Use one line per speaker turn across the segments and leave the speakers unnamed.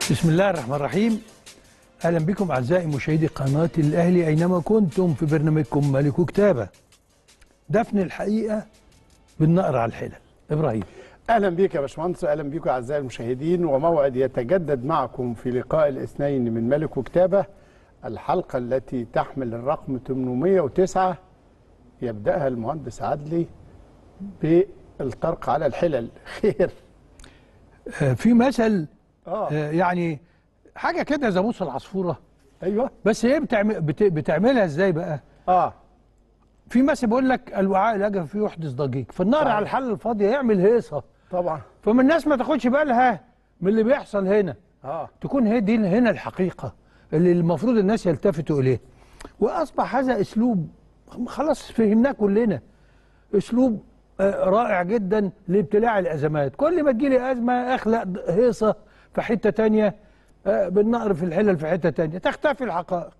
بسم الله الرحمن الرحيم اهلا بكم اعزائي مشاهدي قناه الاهلي اينما كنتم في برنامجكم ملك كتابه دفن الحقيقه بالنقر على الحلل ابراهيم
اهلا بيك يا باشمهندس واهلا بيكم اعزائي المشاهدين وموعد يتجدد معكم في لقاء الاثنين من ملك وكتابه الحلقه التي تحمل الرقم 809 يبداها المهندس عدلي بالطرق على الحلل خير
آه، في مثل
اه
آه، يعني حاجه كده زي موس العصفوره
ايوه
بس هي بتعمل بت- بتعملها ازاي بقى
اه
في مثل بيقول لك الوعاء لا فيه يحدث ضجيج فالنار
صحيح.
على الحل الفاضيه يعمل هيصه
طبعا
فمن الناس ما تاخدش بالها من اللي بيحصل هنا
اه
تكون هي دي هنا الحقيقة اللي المفروض الناس يلتفتوا إليه وأصبح هذا أسلوب خلاص فهمناه كلنا أسلوب آه، رائع جدا لابتلاع الأزمات كل ما تجيلي أزمة أخلق د- هيصة في حتة تانية آه، بالنقر في الحلل في حتة تانية تختفي الحقائق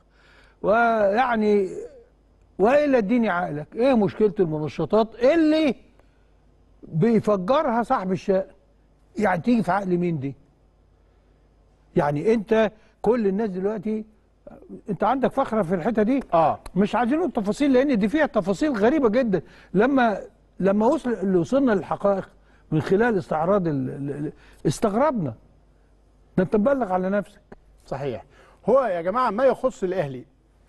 ويعني وإلا اديني عقلك إيه مشكلة المنشطات اللي بيفجرها صاحب الشأن يعني تيجي في عقل مين دي يعني انت كل الناس دلوقتي انت عندك فخره في الحته دي
اه
مش عايزين التفاصيل لان دي فيها تفاصيل غريبه جدا لما لما وصل اللي وصلنا للحقائق من خلال استعراض ال- ال- ال- استغربنا ده انت مبلغ على نفسك
صحيح هو يا جماعه ما يخص الاهلي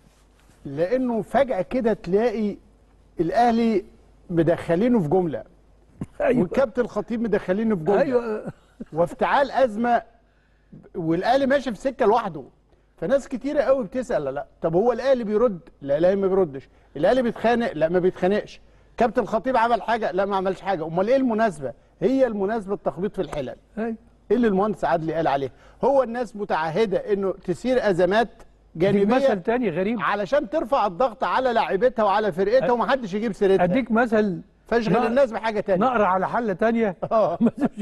لانه فجاه كده تلاقي الاهلي مدخلينه في جمله والكابتن الخطيب مدخلينه في جمله
ايوه
وافتعال ازمه والاهلي ماشي في سكه لوحده فناس كتيره قوي بتسال لا, لا طب هو الاهلي بيرد لا الاهلي ما بيردش الاهلي بيتخانق لا ما بيتخانقش كابتن الخطيب عمل حاجه لا ما عملش حاجه امال ايه المناسبه هي المناسبه التخبيط في الحلل
ايوه
ايه اللي المهندس عدلي قال عليه هو الناس متعهده انه تثير ازمات
اديك
جانبيه
مثل تاني غريب
علشان ترفع الضغط على لاعيبتها وعلى فرقتها ومحدش يجيب سيرتها
اديك مثل
فاشغل
نقر-
الناس بحاجه تانية
نقر على حله تانية
اه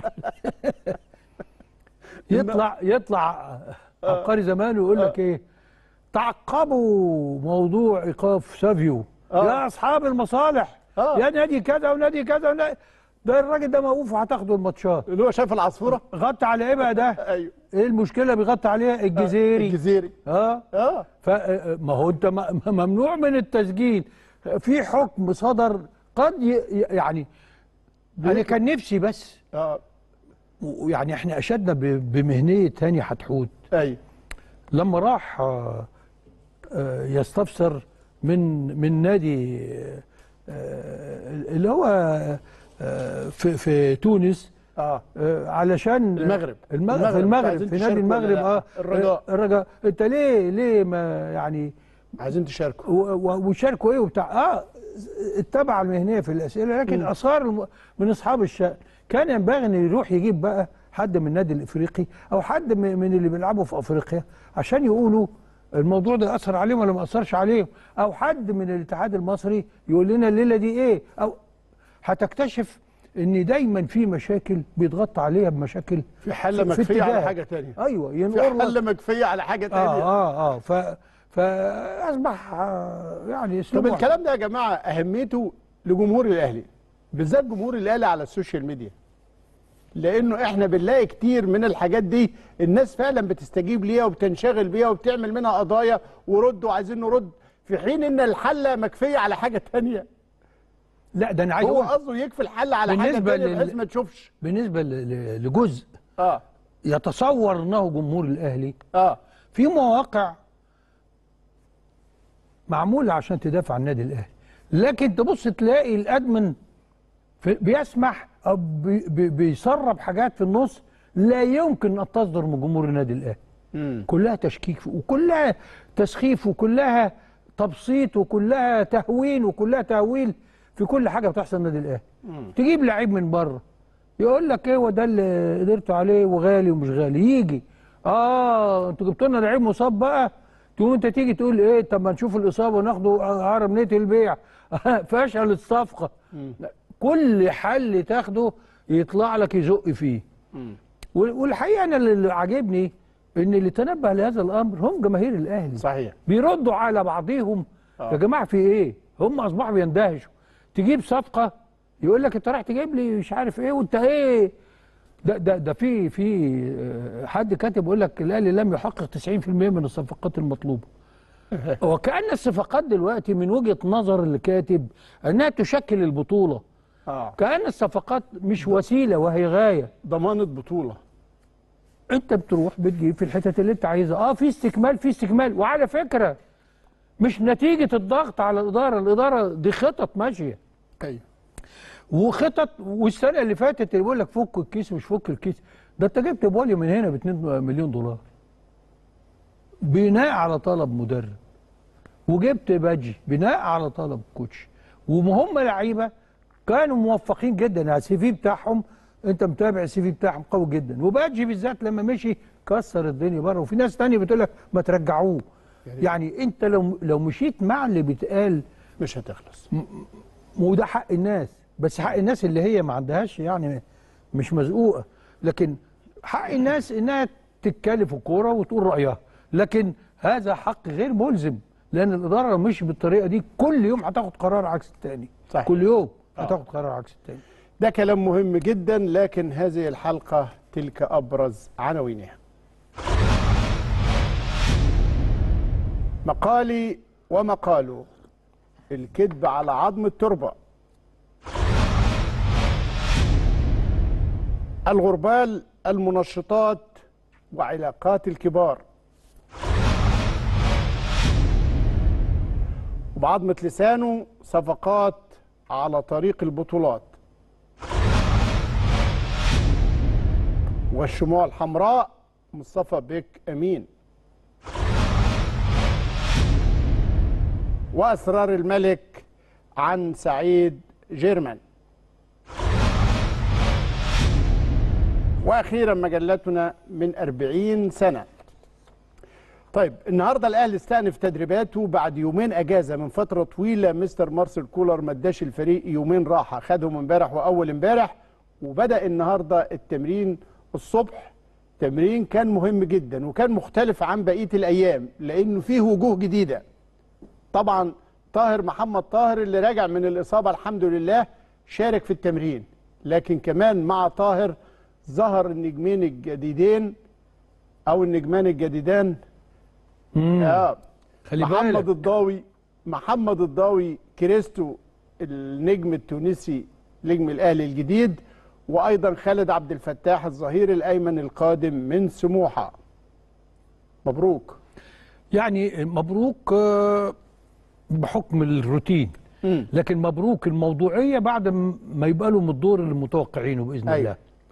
يطلع يطلع عبقري زمان ويقول لك ايه تعقبوا موضوع ايقاف سافيو
آه.
يا اصحاب المصالح
آه.
يا نادي كذا ونادي كذا ونادي ده الراجل ده موقوف وهتاخدوا الماتشات
اللي هو شاف العصفوره
غطى على ايه بقى ده
ايوه
ايه المشكله بيغطي عليها الجزيري
الجزيري
اه
اه
ف ما هو انت م- ممنوع من التسجيل في حكم صدر قد ي... يعني انا كان نفسي بس
اه
يعني احنا اشدنا ب- بمهنيه هاني حتحوت
ايوه
لما راح آه، آه، يستفسر من من نادي آه، اللي هو آه، في في تونس
اه
آه، علشان
المغرب.
المغرب في
المغرب.
المغرب
عايزين
في نادي
تشاركوا ولا
المغرب
لا؟
اه
الرجاء.
آه، الرجاء انت ليه ليه ما يعني
عايزين تشاركوا
و- و- وشاركوا ايه وبتاع اه اتبع المهنيه في الاسئله لكن اثار الم- من اصحاب الشأن كان ينبغي ان يروح يجيب بقى حد من النادي الافريقي او حد م- من اللي بيلعبوا في افريقيا عشان يقولوا الموضوع ده اثر عليهم ولا ما اثرش عليهم او حد من الاتحاد المصري يقول لنا الليله دي ايه او هتكتشف ان دايما في مشاكل بيتغطى عليها بمشاكل
في حله مكفيه على
اتجاه.
حاجه تانية
ايوه
في
ينقر لك
حله مكفيه على حاجه
اه
تانية
اه اه ف فاصبح آه، يعني اسلوب
طب
واحد.
الكلام ده يا جماعه اهميته لجمهور الاهلي بالذات جمهور الاهلي على السوشيال ميديا لانه احنا بنلاقي كتير من الحاجات دي الناس فعلا بتستجيب ليها وبتنشغل بيها وبتعمل منها قضايا ورد وعايزين نرد في حين ان الحله مكفيه على حاجه تانية
لا ده انا عايز
هو
اقول
قصده يكفي الحل على حاجه
بالنسبة
تانية
لل-
بحيث ما تشوفش
بالنسبه ل- ل- لجزء
اه
يتصور انه جمهور الاهلي
اه
في مواقع معموله عشان تدافع عن النادي الاهلي لكن تبص تلاقي الادمن في- بيسمح او بي بي بيسرب حاجات في النص لا يمكن ان تصدر من جمهور النادي الاهلي
امم
كلها تشكيك وكلها تسخيف وكلها تبسيط وكلها تهوين وكلها تهويل في كل حاجه بتحصل النادي الاهلي تجيب لعيب من بره يقول لك ايه هو ده اللي قدرتوا عليه وغالي ومش غالي يجي اه انتوا جبتوا لنا لعيب مصاب بقى تقوم انت تيجي تقول ايه طب ما نشوف الاصابه وناخده عرب نيه البيع فشل الصفقه لا، كل حل تاخده يطلع لك يزق فيه وال- والحقيقه انا اللي عاجبني ان اللي تنبه لهذا الامر هم جماهير الاهلي
صحيح
بيردوا على بعضهم
آه.
يا جماعه في ايه هم اصبحوا بيندهشوا تجيب صفقه يقول لك انت رايح تجيب لي مش عارف ايه وانت ايه ده ده ده في في آه، حد كاتب يقول لك الاهلي لم يحقق 90% من الصفقات المطلوبه وكأن الصفقات دلوقتي من وجهة نظر اللي كاتب انها تشكل البطولة
اه
كأن الصفقات مش وسيلة وهي غاية
ضمانه بطوله
انت بتروح بتجيب في الحتت اللي انت عايزها اه في استكمال في استكمال وعلى فكرة مش نتيجة الضغط على الإدارة الإدارة دي خطط ماشية
ايوه
وخطط والسنه اللي فاتت اللي بيقول لك فك الكيس مش فك الكيس ده انت جبت بولي من هنا ب 2 مليون دولار بناء على طلب مدرب وجبت باجي بناء على طلب كوتش وما هم لعيبه كانوا موفقين جدا يعني السي في بتاعهم انت متابع السي في بتاعهم قوي جدا وباجي بالذات لما مشي كسر الدنيا بره وفي ناس تانية بتقول لك ما ترجعوه يعني انت لو لو مشيت مع اللي بيتقال
مش هتخلص
وده حق الناس بس حق الناس اللي هي ما عندهاش يعني مش مزقوقه لكن حق الناس انها تتكلم في الكوره وتقول رايها لكن هذا حق غير ملزم لان الاداره لو مش بالطريقه دي كل يوم هتاخد قرار عكس التاني
صحيح.
كل يوم
آه.
هتاخد قرار عكس التاني
ده كلام مهم جدا لكن هذه الحلقة تلك أبرز عناوينها مقالي ومقاله الكذب على عظم التربة الغربال المنشطات وعلاقات الكبار وبعظمة لسانه صفقات على طريق البطولات والشموع الحمراء مصطفى بك امين واسرار الملك عن سعيد جيرمان واخيرا مجلتنا من أربعين سنه طيب النهارده الاهلي استأنف تدريباته بعد يومين اجازه من فتره طويله مستر مارسيل كولر ما اداش الفريق يومين راحه خدهم امبارح واول امبارح وبدا النهارده التمرين الصبح تمرين كان مهم جدا وكان مختلف عن بقيه الايام لانه فيه وجوه جديده طبعا طاهر محمد طاهر اللي راجع من الاصابه الحمد لله شارك في التمرين لكن كمان مع طاهر ظهر النجمين الجديدين او النجمان الجديدان اه
خلي
محمد
بالك
الضاوي محمد الضاوي كريستو النجم التونسي نجم الاهلي الجديد وايضا خالد عبد الفتاح الظهير الايمن القادم من سموحه مبروك
يعني مبروك آه، بحكم الروتين
مم.
لكن مبروك الموضوعيه بعد ما يبقى لهم الدور اللي متوقعينه باذن
أيوة.
الله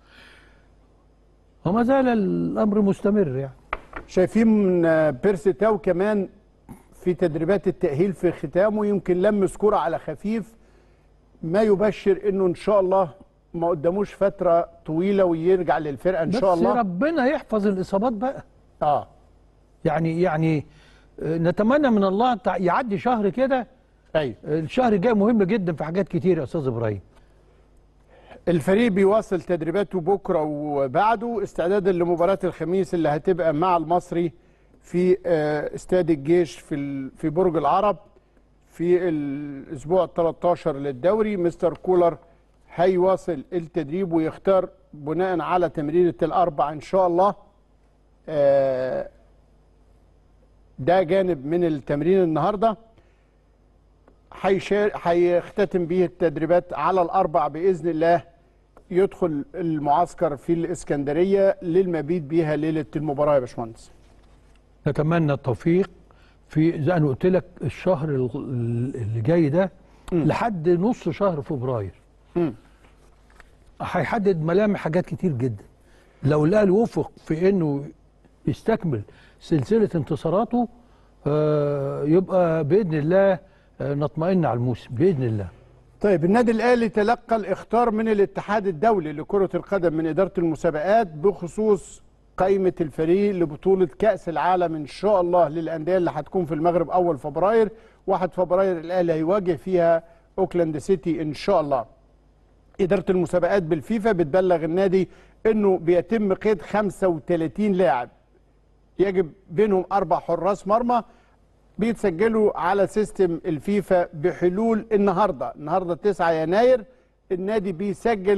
وما زال الامر مستمر يعني
شايفين آه، بيرسي تاو كمان في تدريبات التأهيل في ختامه يمكن لمس كرة على خفيف ما يبشر انه ان شاء الله ما قداموش فترة طويلة ويرجع للفرقة ان شاء
بس
الله
ربنا يحفظ الاصابات بقى
اه
يعني يعني آه، نتمنى من الله تع- يعدي شهر كده
ايوه
آه، الشهر الجاي مهم جدا في حاجات كتير يا استاذ ابراهيم
الفريق بيواصل تدريباته بكره وبعده استعدادا لمباراه الخميس اللي هتبقى مع المصري في آه، استاد الجيش في ال- في برج العرب في الاسبوع ال 13 للدوري مستر كولر هيواصل التدريب ويختار بناء على تمرينه الاربع ان شاء الله آه، ده جانب من التمرين النهارده هيشار- هيختتم به التدريبات على الاربع باذن الله يدخل المعسكر في الاسكندريه للمبيت بيها ليله المباراه يا باشمهندس
نتمنى التوفيق في زي انا قلت لك الشهر ال- اللي جاي ده لحد نص شهر فبراير
مم.
هيحدد ملامح حاجات كتير جدا لو الاهلي وفق في انه يستكمل سلسله انتصاراته آه، يبقى باذن الله آه، نطمئن على الموسم باذن الله
طيب النادي الاهلي تلقى الاخطار من الاتحاد الدولي لكره القدم من اداره المسابقات بخصوص قائمه الفريق لبطوله كاس العالم ان شاء الله للانديه اللي هتكون في المغرب اول فبراير 1 فبراير الاهلي هيواجه فيها اوكلاند سيتي ان شاء الله إدارة المسابقات بالفيفا بتبلغ النادي أنه بيتم قيد 35 لاعب يجب بينهم أربع حراس مرمى بيتسجلوا على سيستم الفيفا بحلول النهاردة النهاردة 9 يناير النادي بيسجل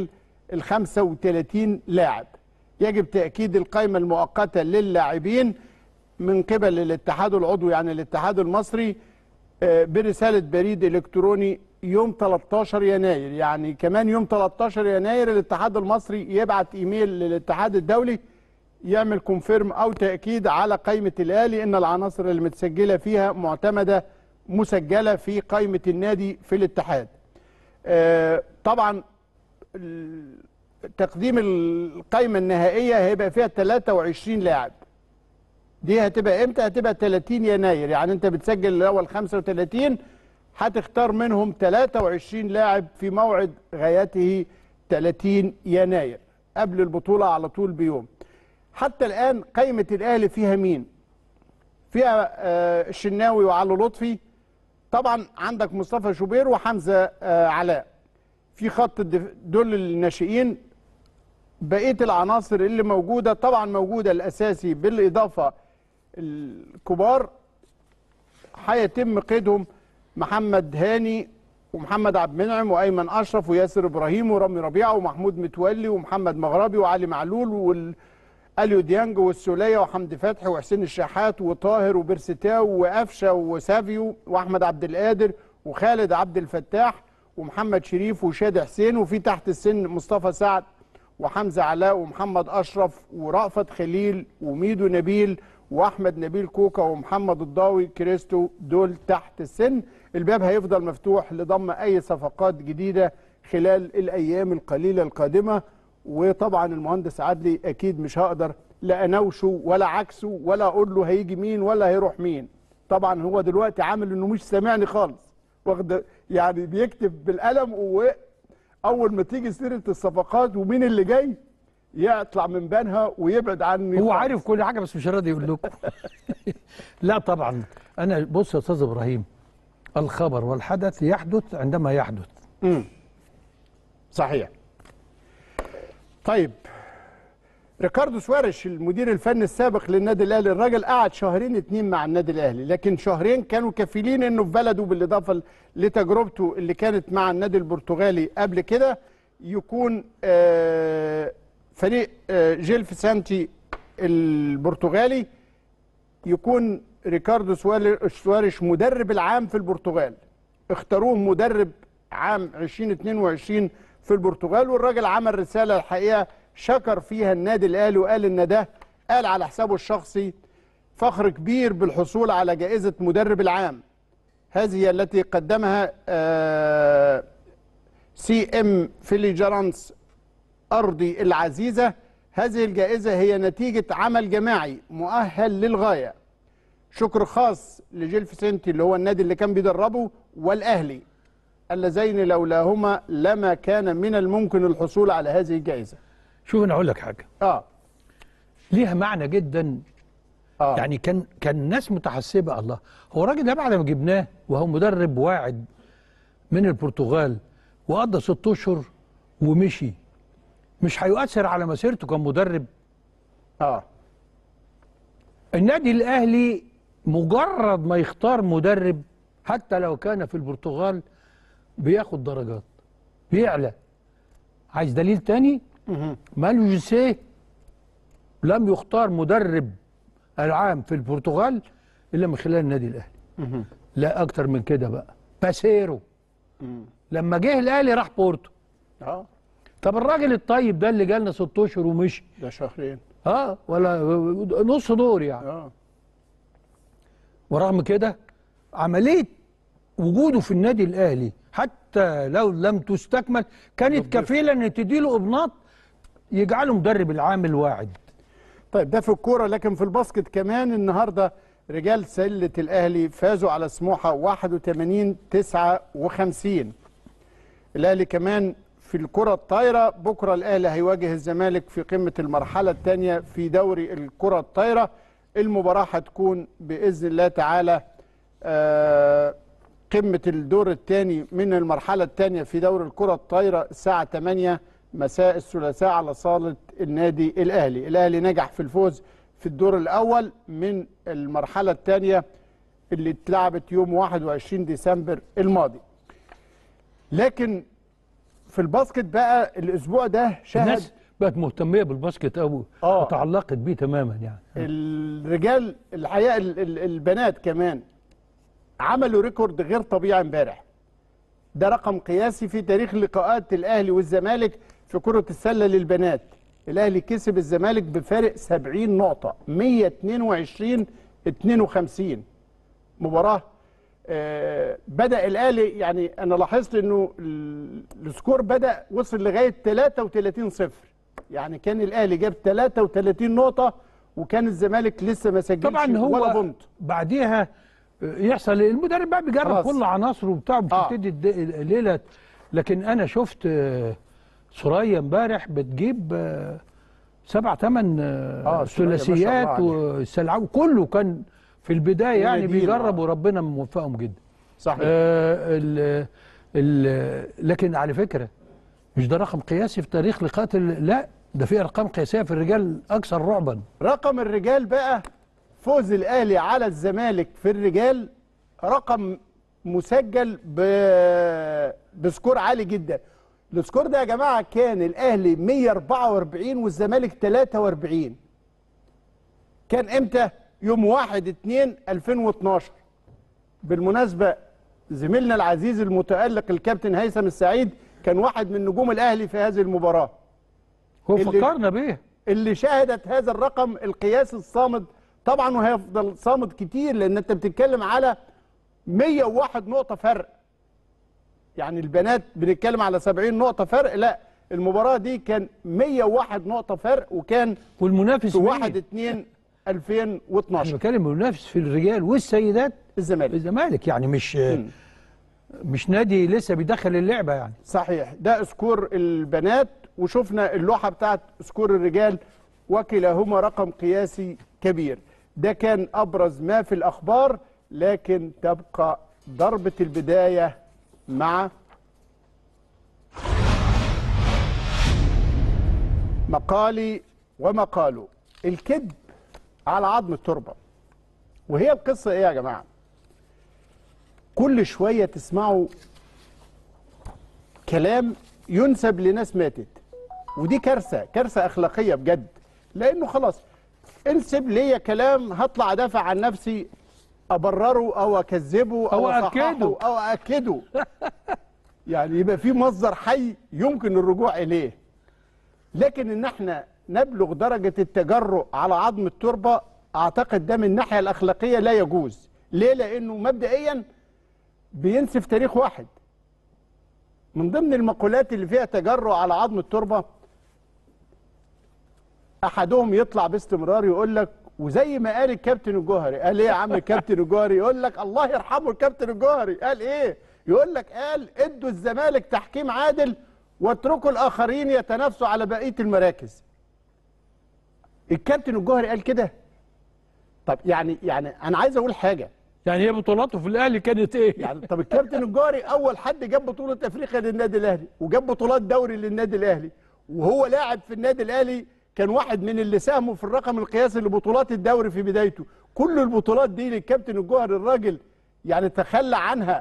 ال 35 لاعب يجب تاكيد القائمه المؤقته للاعبين من قبل الاتحاد العضوي يعني الاتحاد المصري آه، برساله بريد الكتروني يوم 13 يناير يعني كمان يوم 13 يناير الاتحاد المصري يبعت ايميل للاتحاد الدولي يعمل كونفيرم او تاكيد على قائمه الاهلي ان العناصر اللي متسجله فيها معتمده مسجله في قائمه النادي في الاتحاد. آه، طبعا ال- تقديم القائمه النهائيه هيبقى فيها 23 لاعب. دي هتبقى امتى؟ هتبقى 30 يناير يعني انت بتسجل الاول 35 هتختار منهم 23 لاعب في موعد غايته 30 يناير قبل البطوله على طول بيوم. حتى الان قائمه الاهلي فيها مين؟ فيها آه، الشناوي وعلي لطفي طبعا عندك مصطفى شوبير وحمزه آه، علاء في خط الدف- دول الناشئين بقيه العناصر اللي موجوده طبعا موجوده الاساسي بالاضافه الكبار هيتم قيدهم محمد هاني ومحمد عبد المنعم وايمن اشرف وياسر ابراهيم ورامي ربيعه ومحمود متولي ومحمد مغربي وعلي معلول وال اليو ديانج والسوليه وحمدي فتحي وحسين الشحات وطاهر وبرستاو وقفشه وسافيو واحمد عبد القادر وخالد عبد الفتاح ومحمد شريف وشادي حسين وفي تحت السن مصطفى سعد وحمزه علاء ومحمد اشرف ورأفت خليل وميدو نبيل واحمد نبيل كوكا ومحمد الضاوي كريستو دول تحت السن الباب هيفضل مفتوح لضم اي صفقات جديده خلال الايام القليله القادمه وطبعا المهندس عدلي اكيد مش هقدر لا اناوشه ولا عكسه ولا اقول له هيجي مين ولا هيروح مين طبعا هو دلوقتي عامل انه مش سامعني خالص واخد يعني بيكتب بالقلم واول ما تيجي سيره الصفقات ومين اللي جاي يطلع من بينها ويبعد عني
هو
خالص.
عارف كل حاجه بس مش راضي يقول لكم لا طبعا انا بص يا استاذ ابراهيم الخبر والحدث يحدث عندما يحدث
مم. صحيح طيب ريكاردو سواريش المدير الفني السابق للنادي الاهلي الراجل قعد شهرين اتنين مع النادي الاهلي لكن شهرين كانوا كفيلين انه في بلده بالاضافه لتجربته اللي كانت مع النادي البرتغالي قبل كده يكون آه، فريق آه، جيل فيسانتي البرتغالي يكون ريكاردو سوالي- سواريش مدرب العام في البرتغال اختاروه مدرب عام 2022 في البرتغال والراجل عمل رسالة الحقيقة شكر فيها النادي الأهلي وقال إن ده قال على حسابه الشخصي فخر كبير بالحصول على جائزة مدرب العام هذه التي قدمها آه، سي ام فيليجرانس أرضي العزيزة هذه الجائزة هي نتيجة عمل جماعي مؤهل للغاية شكر خاص لجيل فيسنتي اللي هو النادي اللي كان بيدربه والأهلي اللذين لولاهما لما كان من الممكن الحصول على هذه الجائزة
شوف انا اقول لك حاجه
آه
ليها معنى جدا
آه
يعني كان كان الناس متحسبه الله هو الراجل ده بعد ما جبناه وهو مدرب واعد من البرتغال وقضى ست اشهر ومشي مش هيؤثر على مسيرته كمدرب
آه
النادي الاهلي مجرد ما يختار مدرب حتى لو كان في البرتغال بياخد درجات بيعلى عايز دليل تاني
مهم.
مالو جوسيه لم يختار مدرب العام في البرتغال الا من خلال النادي الاهلي
مهم.
لا اكتر من كده بقى باسيرو
مم.
لما جه الاهلي راح بورتو
آه
طب الراجل الطيب ده اللي جالنا ست اشهر ومشي
ده شهرين
اه ولا نص دور يعني
آه
ورغم كده عمليه وجوده في النادي الاهلي حتى لو لم تستكمل كانت كفيله ان تديله ابناط يجعله مدرب العام الواعد
طيب ده في الكوره لكن في الباسكت كمان النهارده رجال سله الاهلي فازوا على سموحه 81 59 الاهلي كمان في الكره الطايره بكره الاهلي هيواجه الزمالك في قمه المرحله الثانيه في دوري الكره الطايره المباراه هتكون باذن الله تعالى آه، قمه الدور الثاني من المرحله الثانيه في دوري الكره الطايره الساعه 8 مساء الثلاثاء على صاله النادي الاهلي الاهلي نجح في الفوز في الدور الاول من المرحله الثانيه اللي اتلعبت يوم 21 ديسمبر الماضي لكن في الباسكت بقى الاسبوع ده شهد
الناس بقت مهتميه بالباسكت قوي
آه.
وتعلقت بيه تماما يعني
الرجال الحقيقه ال- ال- البنات كمان عملوا ريكورد غير طبيعي امبارح ده رقم قياسي في تاريخ لقاءات الاهلي والزمالك في كره السله للبنات الاهلي كسب الزمالك بفارق 70 نقطه 122 52 مباراه آه، بدا الاهلي يعني انا لاحظت انه ال- السكور بدا وصل لغايه 33 صفر يعني كان الاهلي جاب 33 نقطه وكان الزمالك لسه ما سجلش
طبعا هو
ولا بونت
بعديها يحصل المدرب بقى بيجرب
خلاص.
كل عناصره وبتاع بتبتدي الد- الليله لكن انا شفت آه، سوريا امبارح بتجيب آه، سبع ثمان
آه، سوريا ما شاء الله
ثلاثيات
عليها.
والسلعه كله كان في البدايه يعني
ونادين،
بيجرب
آه.
وربنا موفقهم جدا
صحيح
آه ال ال لكن على فكره مش ده رقم قياسي في تاريخ لقاءات ال- لا ده في ارقام قياسيه في الرجال اكثر رعبا
رقم الرجال بقى فوز الاهلي على الزمالك في الرجال رقم مسجل ب... بسكور عالي جدا السكور ده يا جماعه كان الاهلي 144 والزمالك 43 كان امتى يوم 1 2 2012 بالمناسبه زميلنا العزيز المتالق الكابتن هيثم السعيد كان واحد من نجوم الاهلي في هذه المباراه
هو
اللي-
فكرنا بيه
اللي شهدت هذا الرقم القياسي الصامد طبعا وهيفضل صامد كتير لان انت بتتكلم على 101 نقطه فرق يعني البنات بنتكلم على 70 نقطه فرق لا المباراه دي كان 101 نقطه فرق وكان
والمنافس
في
مين؟
1 2
انا
2012
بتكلم المنافس في الرجال والسيدات
الزمالك
الزمالك يعني مش
مم.
مش نادي لسه بيدخل اللعبه يعني
صحيح ده سكور البنات وشفنا اللوحة بتاعت سكور الرجال وكلاهما رقم قياسي كبير ده كان أبرز ما في الأخبار لكن تبقى ضربة البداية مع مقالي ومقاله الكذب على عظم التربة وهي القصة ايه يا جماعة كل شوية تسمعوا كلام ينسب لناس ماتت ودي كارثه كارثه اخلاقيه بجد لانه خلاص انسب ليا كلام هطلع ادافع عن نفسي ابرره او اكذبه او,
أو
أصححه
أأكده.
او اكده يعني يبقى في مصدر حي يمكن الرجوع اليه لكن ان احنا نبلغ درجه التجرؤ على عظم التربه اعتقد ده من الناحيه الاخلاقيه لا يجوز ليه لانه مبدئيا بينسف تاريخ واحد من ضمن المقولات اللي فيها تجرؤ على عظم التربه احدهم يطلع باستمرار يقول لك وزي ما قال الكابتن الجوهري قال ايه يا عم الكابتن الجوهري يقول لك الله يرحمه الكابتن الجوهري قال ايه يقول لك قال ادوا الزمالك تحكيم عادل واتركوا الاخرين يتنافسوا على بقيه المراكز الكابتن الجوهري قال كده طب يعني يعني انا عايز اقول حاجه
يعني هي بطولاته في الاهلي كانت ايه
يعني طب الكابتن الجاري اول حد جاب بطوله افريقيا للنادي الاهلي وجاب بطولات دوري للنادي الاهلي وهو لاعب في النادي الاهلي كان واحد من اللي ساهموا في الرقم القياسي لبطولات الدوري في بدايته كل البطولات دي للكابتن الجوهري الراجل يعني تخلى عنها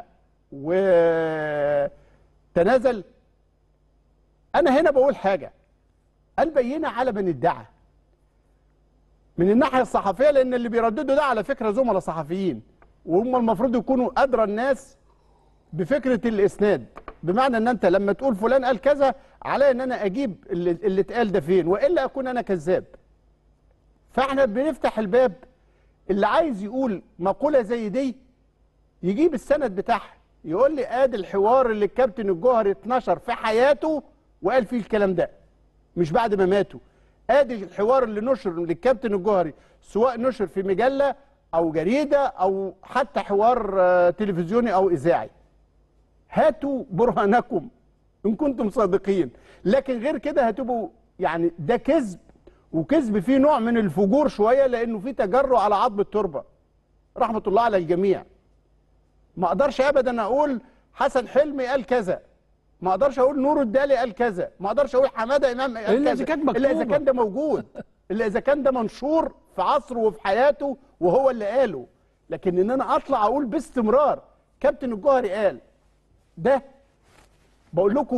وتنازل انا هنا بقول حاجه البينه على من ادعى من الناحيه الصحفيه لان اللي بيرددوا ده على فكره زملاء صحفيين وهم المفروض يكونوا ادرى الناس بفكره الاسناد بمعنى ان انت لما تقول فلان قال كذا علي ان انا اجيب اللي, اللي اتقال ده فين والا اكون انا كذاب فاحنا بنفتح الباب اللي عايز يقول مقوله زي دي يجيب السند بتاعها يقول لي ادي الحوار اللي الكابتن الجوهري اتنشر في حياته وقال فيه الكلام ده مش بعد ما ماتوا ادي الحوار اللي نشر للكابتن الجوهري سواء نشر في مجله او جريده او حتى حوار آه، تلفزيوني او اذاعي هاتوا برهانكم ان كنتم صادقين لكن غير كده هتبقوا يعني ده كذب وكذب فيه نوع من الفجور شويه لانه فيه تجرؤ على عظم التربه رحمه الله على الجميع ما اقدرش ابدا اقول حسن حلمي قال كذا ما اقدرش اقول نور الدالي قال كذا ما اقدرش اقول حماده امام قال
إلا
كذا
إذا كانت
الا اذا
مكتوبة.
كان ده موجود الا اذا كان ده منشور في عصره وفي حياته وهو اللي قاله لكن ان انا اطلع اقول باستمرار كابتن الجوهري قال ده بقول لكم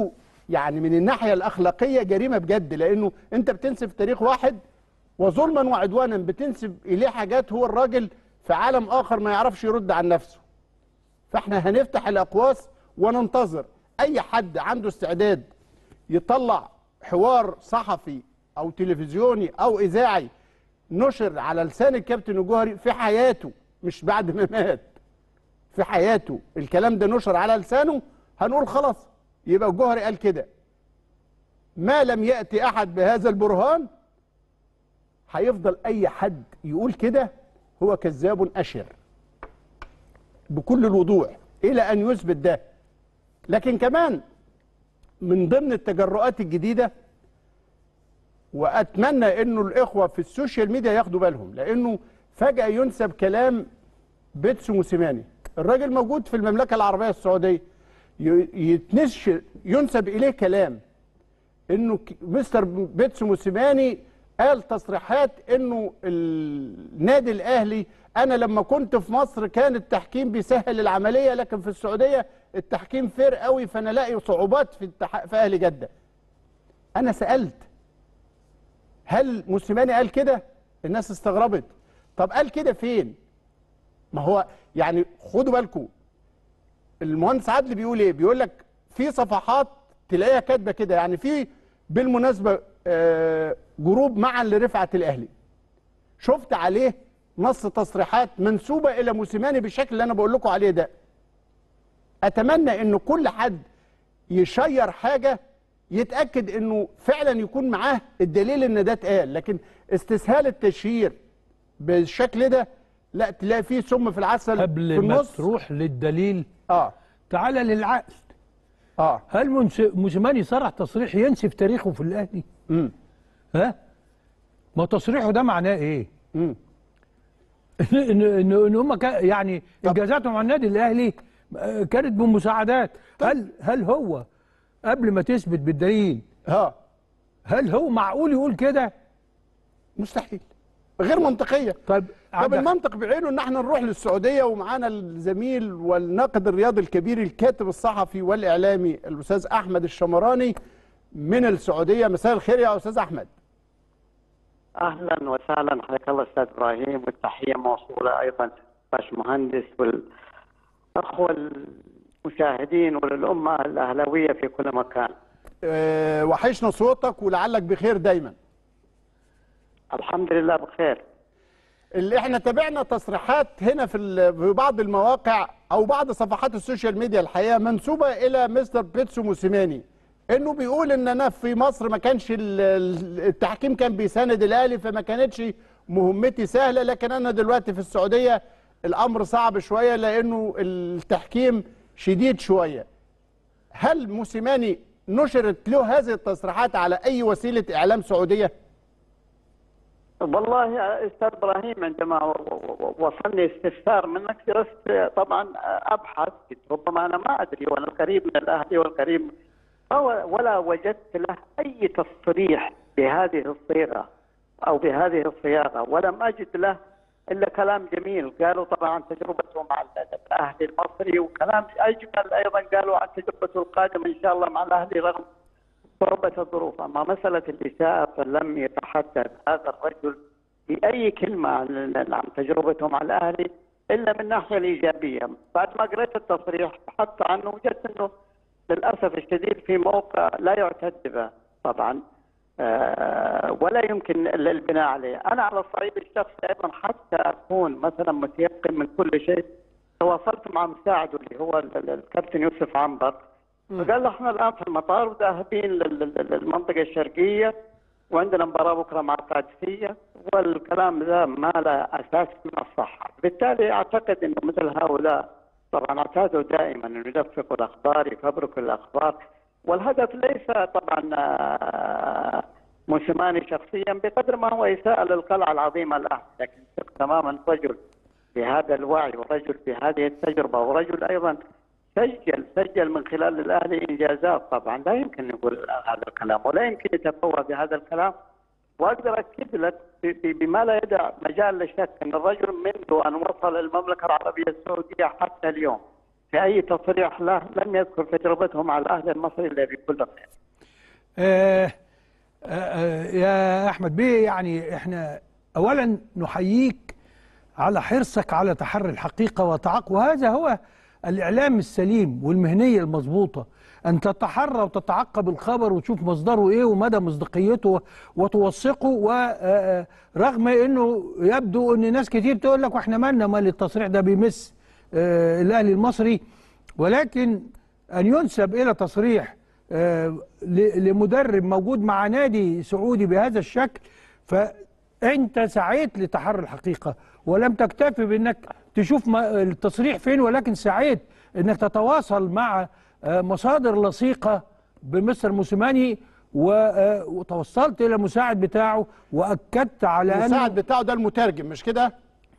يعني من الناحيه الاخلاقيه جريمه بجد لانه انت بتنسب تاريخ واحد وظلما وعدوانا بتنسب اليه حاجات هو الراجل في عالم اخر ما يعرفش يرد عن نفسه فاحنا هنفتح الاقواس وننتظر اي حد عنده استعداد يطلع حوار صحفي او تلفزيوني او اذاعي نشر على لسان الكابتن الجوهري في حياته مش بعد ما مات في حياته الكلام ده نشر على لسانه هنقول خلاص يبقى الجوهري قال كده ما لم يأتي أحد بهذا البرهان هيفضل أي حد يقول كده هو كذاب أشر بكل الوضوح إلى أن يثبت ده لكن كمان من ضمن التجرؤات الجديدة وأتمنى أنه الإخوة في السوشيال ميديا ياخدوا بالهم لأنه فجأة ينسب كلام بيتسو موسيماني الراجل موجود في المملكة العربية السعودية ي- يتنش ينسب إليه كلام انه ك- مستر بيتسو موسيماني قال تصريحات انه النادي الاهلي انا لما كنت في مصر كان التحكيم بيسهل العمليه لكن في السعوديه التحكيم فير قوي فانا لاقي صعوبات في التح... في اهل جده. انا سالت هل موسيماني قال كده؟ الناس استغربت. طب قال كده فين؟ ما هو يعني خدوا بالكم المهندس عادل بيقول ايه؟ بيقول لك في صفحات تلاقيها كاتبه كده يعني في بالمناسبه آه، جروب معا لرفعه الاهلي. شفت عليه نص تصريحات منسوبه الى موسيماني بالشكل اللي انا بقول لكم عليه ده. اتمنى ان كل حد يشير حاجه يتاكد انه فعلا يكون معاه الدليل ان ده اتقال لكن استسهال التشهير بالشكل ده لا تلاقي فيه سم في العسل في
قبل ما
النص
تروح للدليل
اه
تعالى للعقل
اه
هل منس- موسيماني صرح تصريح ينسف تاريخه في الاهلي
امم
ها ما تصريحه ده معناه ايه
امم
ان ان ان هم كا- يعني انجازاتهم على النادي الاهلي آه، كانت بمساعدات هل هل هو قبل ما تثبت بالدليل
اه
هل هو معقول يقول كده
مستحيل غير منطقيه
طيب
طب
عندك-
المنطق بعينه ان احنا نروح للسعوديه ومعانا الزميل والناقد الرياضي الكبير الكاتب الصحفي والاعلامي الاستاذ احمد الشمراني من السعوديه مساء الخير يا استاذ احمد
اهلا وسهلا حياك الله استاذ ابراهيم والتحيه موصوله ايضا باش مهندس والاخوه المشاهدين وللامه الاهلاويه في كل مكان.
أه وحشنا صوتك ولعلك بخير دايما
الحمد لله بخير.
اللي احنا تابعنا تصريحات هنا في ال- في بعض المواقع او بعض صفحات السوشيال ميديا الحقيقه منسوبه الى مستر بيتسو موسيماني انه بيقول ان انا في مصر ما كانش ال- ال- التحكيم كان بيساند الاهلي فما كانتش مهمتي سهله لكن انا دلوقتي في السعوديه الامر صعب شويه لانه التحكيم شديد شويه هل موسيماني نشرت له هذه التصريحات على اي وسيله اعلام سعوديه
والله يا استاذ ابراهيم عندما و- و- وصلني استفسار منك جلست طبعا ابحث قلت ربما انا ما ادري وانا القريب من الاهلي والقريب أو- ولا وجدت له اي تصريح بهذه الصيغه او بهذه الصياغه ولم اجد له الا كلام جميل قالوا طبعا عن تجربته مع الاهلي المصري وكلام اجمل ايضا قالوا عن تجربته القادمه ان شاء الله مع الاهلي رغم صعوبة الظروف أما مسألة الإساءة فلم يتحدث هذا الرجل بأي كلمة عن عن تجربته مع الأهلي إلا من الناحية الإيجابية بعد ما قريت التصريح بحثت عنه وجدت أنه للأسف الشديد في موقع لا يعتد به طبعا آه، ولا يمكن البناء عليه أنا على الصعيد الشخصي أيضا حتى أكون مثلا متيقن من كل شيء تواصلت مع مساعده اللي هو ال- ال- الكابتن يوسف عنبر فقال له احنا الان في المطار وذاهبين لل- لل- للمنطقه الشرقيه وعندنا مباراه بكره مع القادسيه والكلام ذا ما له اساس من الصحه، بالتالي اعتقد انه مثل هؤلاء طبعا اعتادوا دائما انه يلفقوا الاخبار يفبركوا الاخبار والهدف ليس طبعا آه، موسيماني شخصيا بقدر ما هو اساءه للقلعه العظيمه الاهلي، لكن ثق تماما رجل بهذا الوعي ورجل بهذه التجربه ورجل ايضا سجل سجل من خلال الاهلي انجازات طبعا لا يمكن يقول هذا الكلام ولا يمكن يتفوه بهذا الكلام واقدر اكد لك ب- ب- بما لا يدع مجال للشك ان الرجل منذ ان وصل المملكه العربيه السعوديه حتى اليوم في اي تصريح له لم يذكر تجربته مع الاهلي المصري الا بكل خير.
آه آه آه يا احمد بيه يعني احنا اولا نحييك على حرصك على تحري الحقيقه وتعق وهذا هو الاعلام السليم والمهنيه المضبوطه ان تتحرى وتتعقب الخبر وتشوف مصدره ايه ومدى مصداقيته وتوثقه ورغم انه يبدو ان ناس كتير تقول لك واحنا مالنا مال التصريح ده بيمس آه، الاهلي المصري ولكن ان ينسب الى تصريح آه، ل- لمدرب موجود مع نادي سعودي بهذا الشكل فانت سعيت لتحري الحقيقه ولم تكتفي بانك تشوف ما- التصريح فين ولكن سعيت انك تتواصل مع آه، مصادر لصيقه بمستر موسيماني و- آه، وتوصلت الى المساعد بتاعه واكدت على
المساعد
انه
بتاعه ده المترجم مش كده؟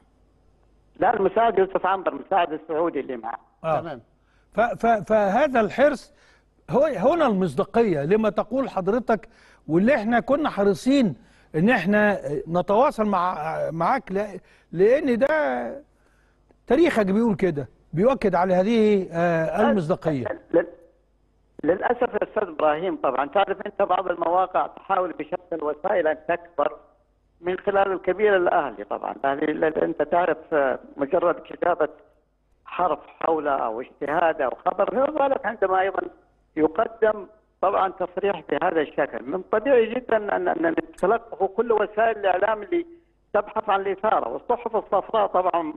لا المساعد يوسف عنبر المساعد السعودي اللي معه.
آه.
تمام
ف- ف- فهذا الحرص هو هنا المصداقية لما تقول حضرتك واللي احنا كنا حريصين ان احنا نتواصل مع معاك لا- لان ده تاريخك بيقول كده بيؤكد على هذه آه، المصداقية
لل- للاسف يا استاذ ابراهيم طبعا تعرف انت بعض المواقع تحاول بشتى الوسائل ان تكبر من خلال الكبير الاهلي طبعا الاهلي ل- انت تعرف آه، مجرد كتابه حرف حول او اجتهاد او خبر غير ذلك عندما ايضا يقدم طبعا تصريح بهذا الشكل من طبيعي جدا ان ان تتلقفه كل وسائل الاعلام اللي تبحث عن الاثاره والصحف الصفراء طبعا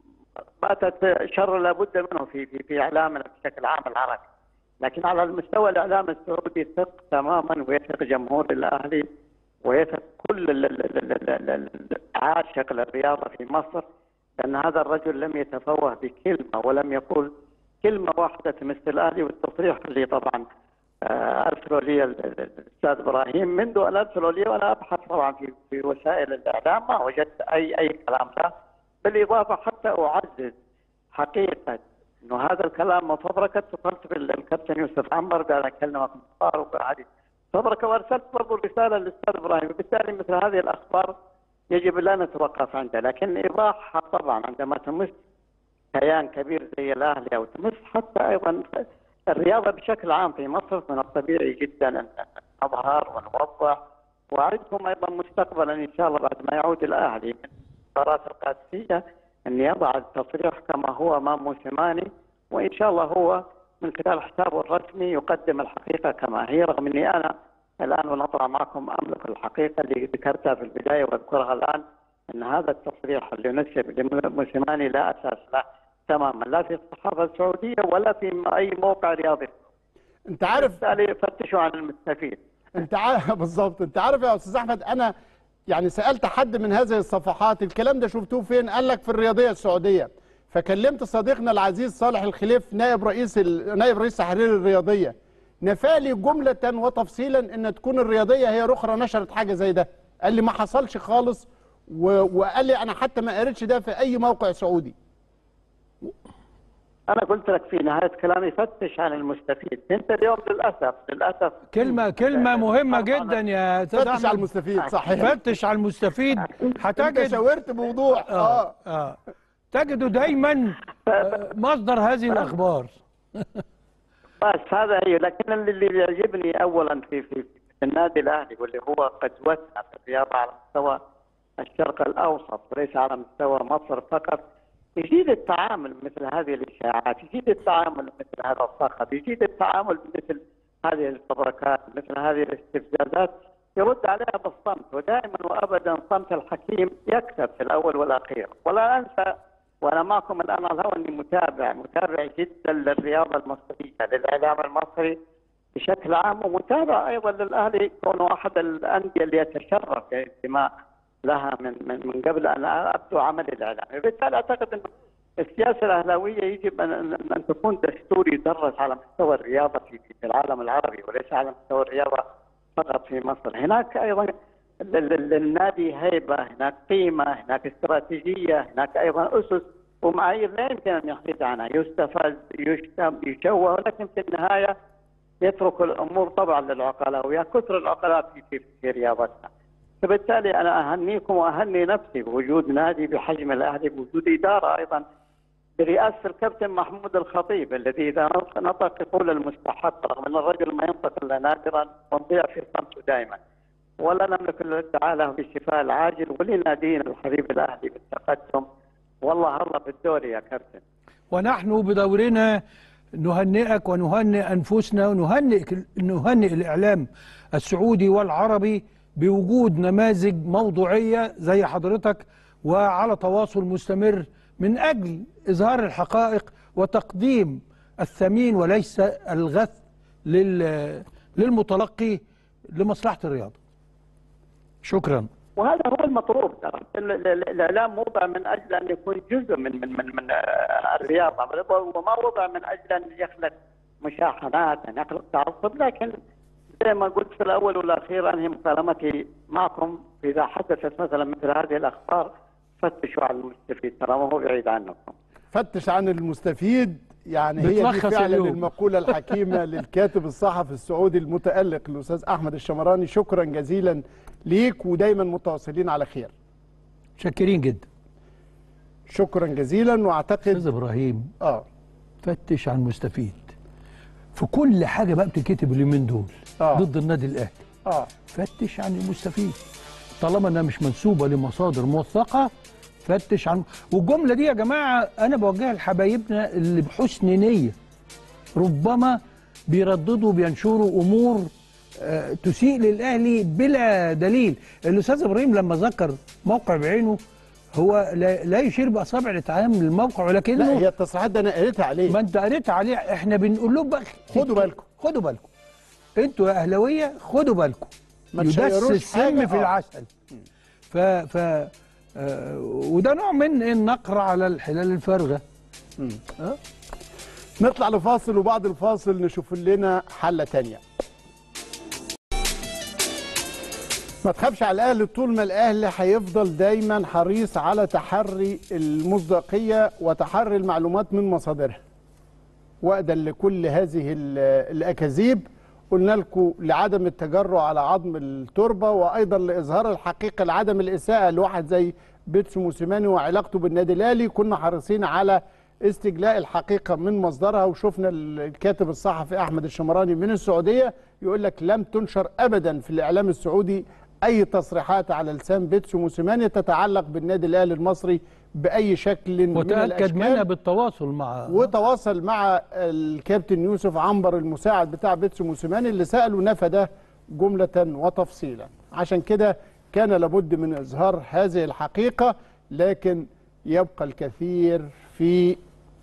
باتت شر لابد منه في في في اعلامنا بشكل عام العربي لكن على المستوى الاعلام السعودي ثق تماما ويثق جمهور الاهلي ويثق كل ال- ال- ال- ال- ال- ال- عاشق للرياضه في مصر لان هذا الرجل لم يتفوه بكلمه ولم يقول كلمه واحده مثل الاهلي والتصريح اللي طبعا آه، ارسلوا لي ال- ال- الاستاذ ابراهيم منذ ان ارسلوا لي وانا ابحث طبعا في في وسائل الاعلام ما وجدت اي اي كلام له بالاضافه حتى اعزز حقيقه انه هذا الكلام مفبركه اتصلت بالكابتن يوسف عمر قال اكلمك مختار وهذه فبركه وارسلت برضه رساله للاستاذ ابراهيم وبالتالي مثل هذه الاخبار يجب لا نتوقف عندها لكن ايضاحها طبعا عندما تمس كيان كبير زي الاهلي او تمس حتى ايضا الرياضه بشكل عام في مصر من الطبيعي جدا ان نظهر ونوضح واعدكم ايضا مستقبلا ان شاء الله بعد ما يعود الاهلي من مباراه القادسيه ان يضع التصريح كما هو امام موسيماني وان شاء الله هو من خلال حسابه الرسمي يقدم الحقيقه كما هي رغم اني انا الان ونطلع معكم املك الحقيقه اللي ذكرتها في البدايه واذكرها الان ان هذا التصريح اللي نسب لموسيماني لا اساس له تماما لا في الصحافه السعوديه ولا في اي موقع رياضي
انت عارف
بالتالي فتشوا عن المستفيد
انت عارف بالظبط انت عارف يا استاذ احمد انا يعني سالت حد من هذه الصفحات الكلام ده شفتوه فين قال لك في الرياضيه السعوديه فكلمت صديقنا العزيز صالح الخليف نائب رئيس ال... نائب رئيس تحرير الرياضيه نفالي جمله وتفصيلا ان تكون الرياضيه هي اخرى نشرت حاجه زي ده قال لي ما حصلش خالص و... وقال لي انا حتى ما قريتش ده في اي موقع سعودي
انا قلت لك في نهايه كلامي فتش عن المستفيد انت اليوم للاسف للاسف
كلمة كلمة مهمة جدا يا استاذ
فتش على
احمد
المستفيد صحيح
فتش على المستفيد
انت
هتجد
شاورت بوضوح
اه
اه
اه تجد دايما آه، مصدر هذه الاخبار
بس هذا هي لكن اللي اللي يعجبني اولا في في في النادي الاهلي واللي هو قدوتنا في الرياضه على مستوى الشرق الاوسط وليس على مستوى مصر فقط يجيد التعامل مثل هذه الاشاعات، يجيد التعامل مثل هذا الصخب، يجيد التعامل مثل هذه الفبركات، مثل هذه الاستفزازات يرد عليها بالصمت ودائما وابدا صمت الحكيم يكسب في الاول والاخير، ولا انسى وانا معكم الان على الهواء اني متابع متابع جدا للرياضه المصريه للاعلام المصري بشكل عام ومتابع ايضا للاهلي كونه احد الانديه اللي يتشرف بالانتماء لها من من من قبل ان ابدو عملي الاعلامي، بالتالي اعتقد انه السياسه الاهلاويه يجب ان ان أن تكون دستور يدرس على مستوى الرياضه في في العالم العربي وليس على مستوى الرياضه فقط في مصر، هناك ايضا لل- لل- للنادي هيبه، هناك قيمه، هناك استراتيجيه، هناك ايضا اسس ومعايير لا يمكن ان يحيد عنها، يستفز، يشتم، يشوه، ولكن في النهايه يترك الامور طبعا للعقلاء ويا كثر العقلاء في في, في رياضتنا. فبالتالي انا اهنيكم واهني نفسي بوجود نادي بحجم الاهلي بوجود اداره ايضا برئاسه الكابتن محمود الخطيب الذي اذا نطق- نطق يقول المستحق رغم ان الرجل ما ينطق الا نادرا ونضيع في صمته دائما. ولا نملك الا الدعاء له بالشفاء العاجل ولنادينا الحبيب الاهلي بالتقدم والله الله بالدوري يا كابتن.
ونحن بدورنا نهنئك ونهنئ انفسنا ونهنئ نهنئ الاعلام السعودي والعربي بوجود نماذج موضوعيه زي حضرتك وعلى تواصل مستمر من اجل اظهار الحقائق وتقديم الثمين وليس الغث لل- للمتلقي لمصلحه الرياضه. شكرا.
وهذا هو المطلوب ترى ال- ال- ال- الاعلام وضع من اجل ان يكون جزء من من من, من آه، الرياضه وما وضع من اجل ان يخلق مشاحنات ان يخلق تعصب لكن زي ما قلت في الاول والاخير انهي مكالمتي معكم اذا حدثت مثلا مثل هذه الاخبار فتشوا على المستفيد ترى ما هو بعيد عنكم.
فتش عن المستفيد يعني هي دي
بتلخص
فعلا
اليوم.
المقولة الحكيمة للكاتب الصحفي السعودي المتألق الأستاذ أحمد الشمراني شكرا جزيلا ليك ودايما متواصلين على خير
شاكرين جدا.
شكرا جزيلا واعتقد
استاذ ابراهيم
اه
فتش عن مستفيد في كل حاجه بقى بتتكتب اليومين دول
آه.
ضد النادي الاهلي
اه
فتش عن المستفيد طالما انها مش منسوبه لمصادر موثقه فتش عن والجمله دي يا جماعه انا بوجهها لحبايبنا اللي بحسن نيه ربما بيرددوا بينشروا امور آه، تسيء للاهلي بلا دليل الاستاذ ابراهيم لما ذكر موقع بعينه هو لا, لا يشير باصابع الاتهام للموقع
لا
ولكنه
هي التصريحات ده انا قريتها عليه
ما انت قريت عليه احنا بنقول لهم بقى
خدوا بالكم.
خدوا بالكم انتوا يا اهلاويه خدوا بالكم
ما
يدس
تشيروش
السم
حاجة،
في
آه.
العسل ف ف آه وده نوع من النقر على الحلال الفارغه
نطلع لفاصل وبعد الفاصل نشوف لنا حلة تانية ما تخافش على الاهلي طول ما الاهلي هيفضل دايما حريص على تحري المصداقيه وتحري المعلومات من مصادرها وأدا لكل هذه ال- الاكاذيب قلنا لكم لعدم التجرؤ على عظم التربه وايضا لاظهار الحقيقه لعدم الاساءه لواحد زي بيتسو موسيماني وعلاقته بالنادي الاهلي كنا حريصين على استجلاء الحقيقه من مصدرها وشفنا الكاتب الصحفي احمد الشمراني من السعوديه يقول لك لم تنشر ابدا في الاعلام السعودي اي تصريحات على لسان بيتسو موسيماني تتعلق بالنادي الاهلي المصري باي شكل من
وتاكد
الاشكال
منها بالتواصل مع
وتواصل مع الكابتن يوسف عنبر المساعد بتاع بيتسو موسيماني اللي سأله نفى ده جملة وتفصيلا عشان كده كان لابد من إظهار هذه الحقيقة لكن يبقى الكثير في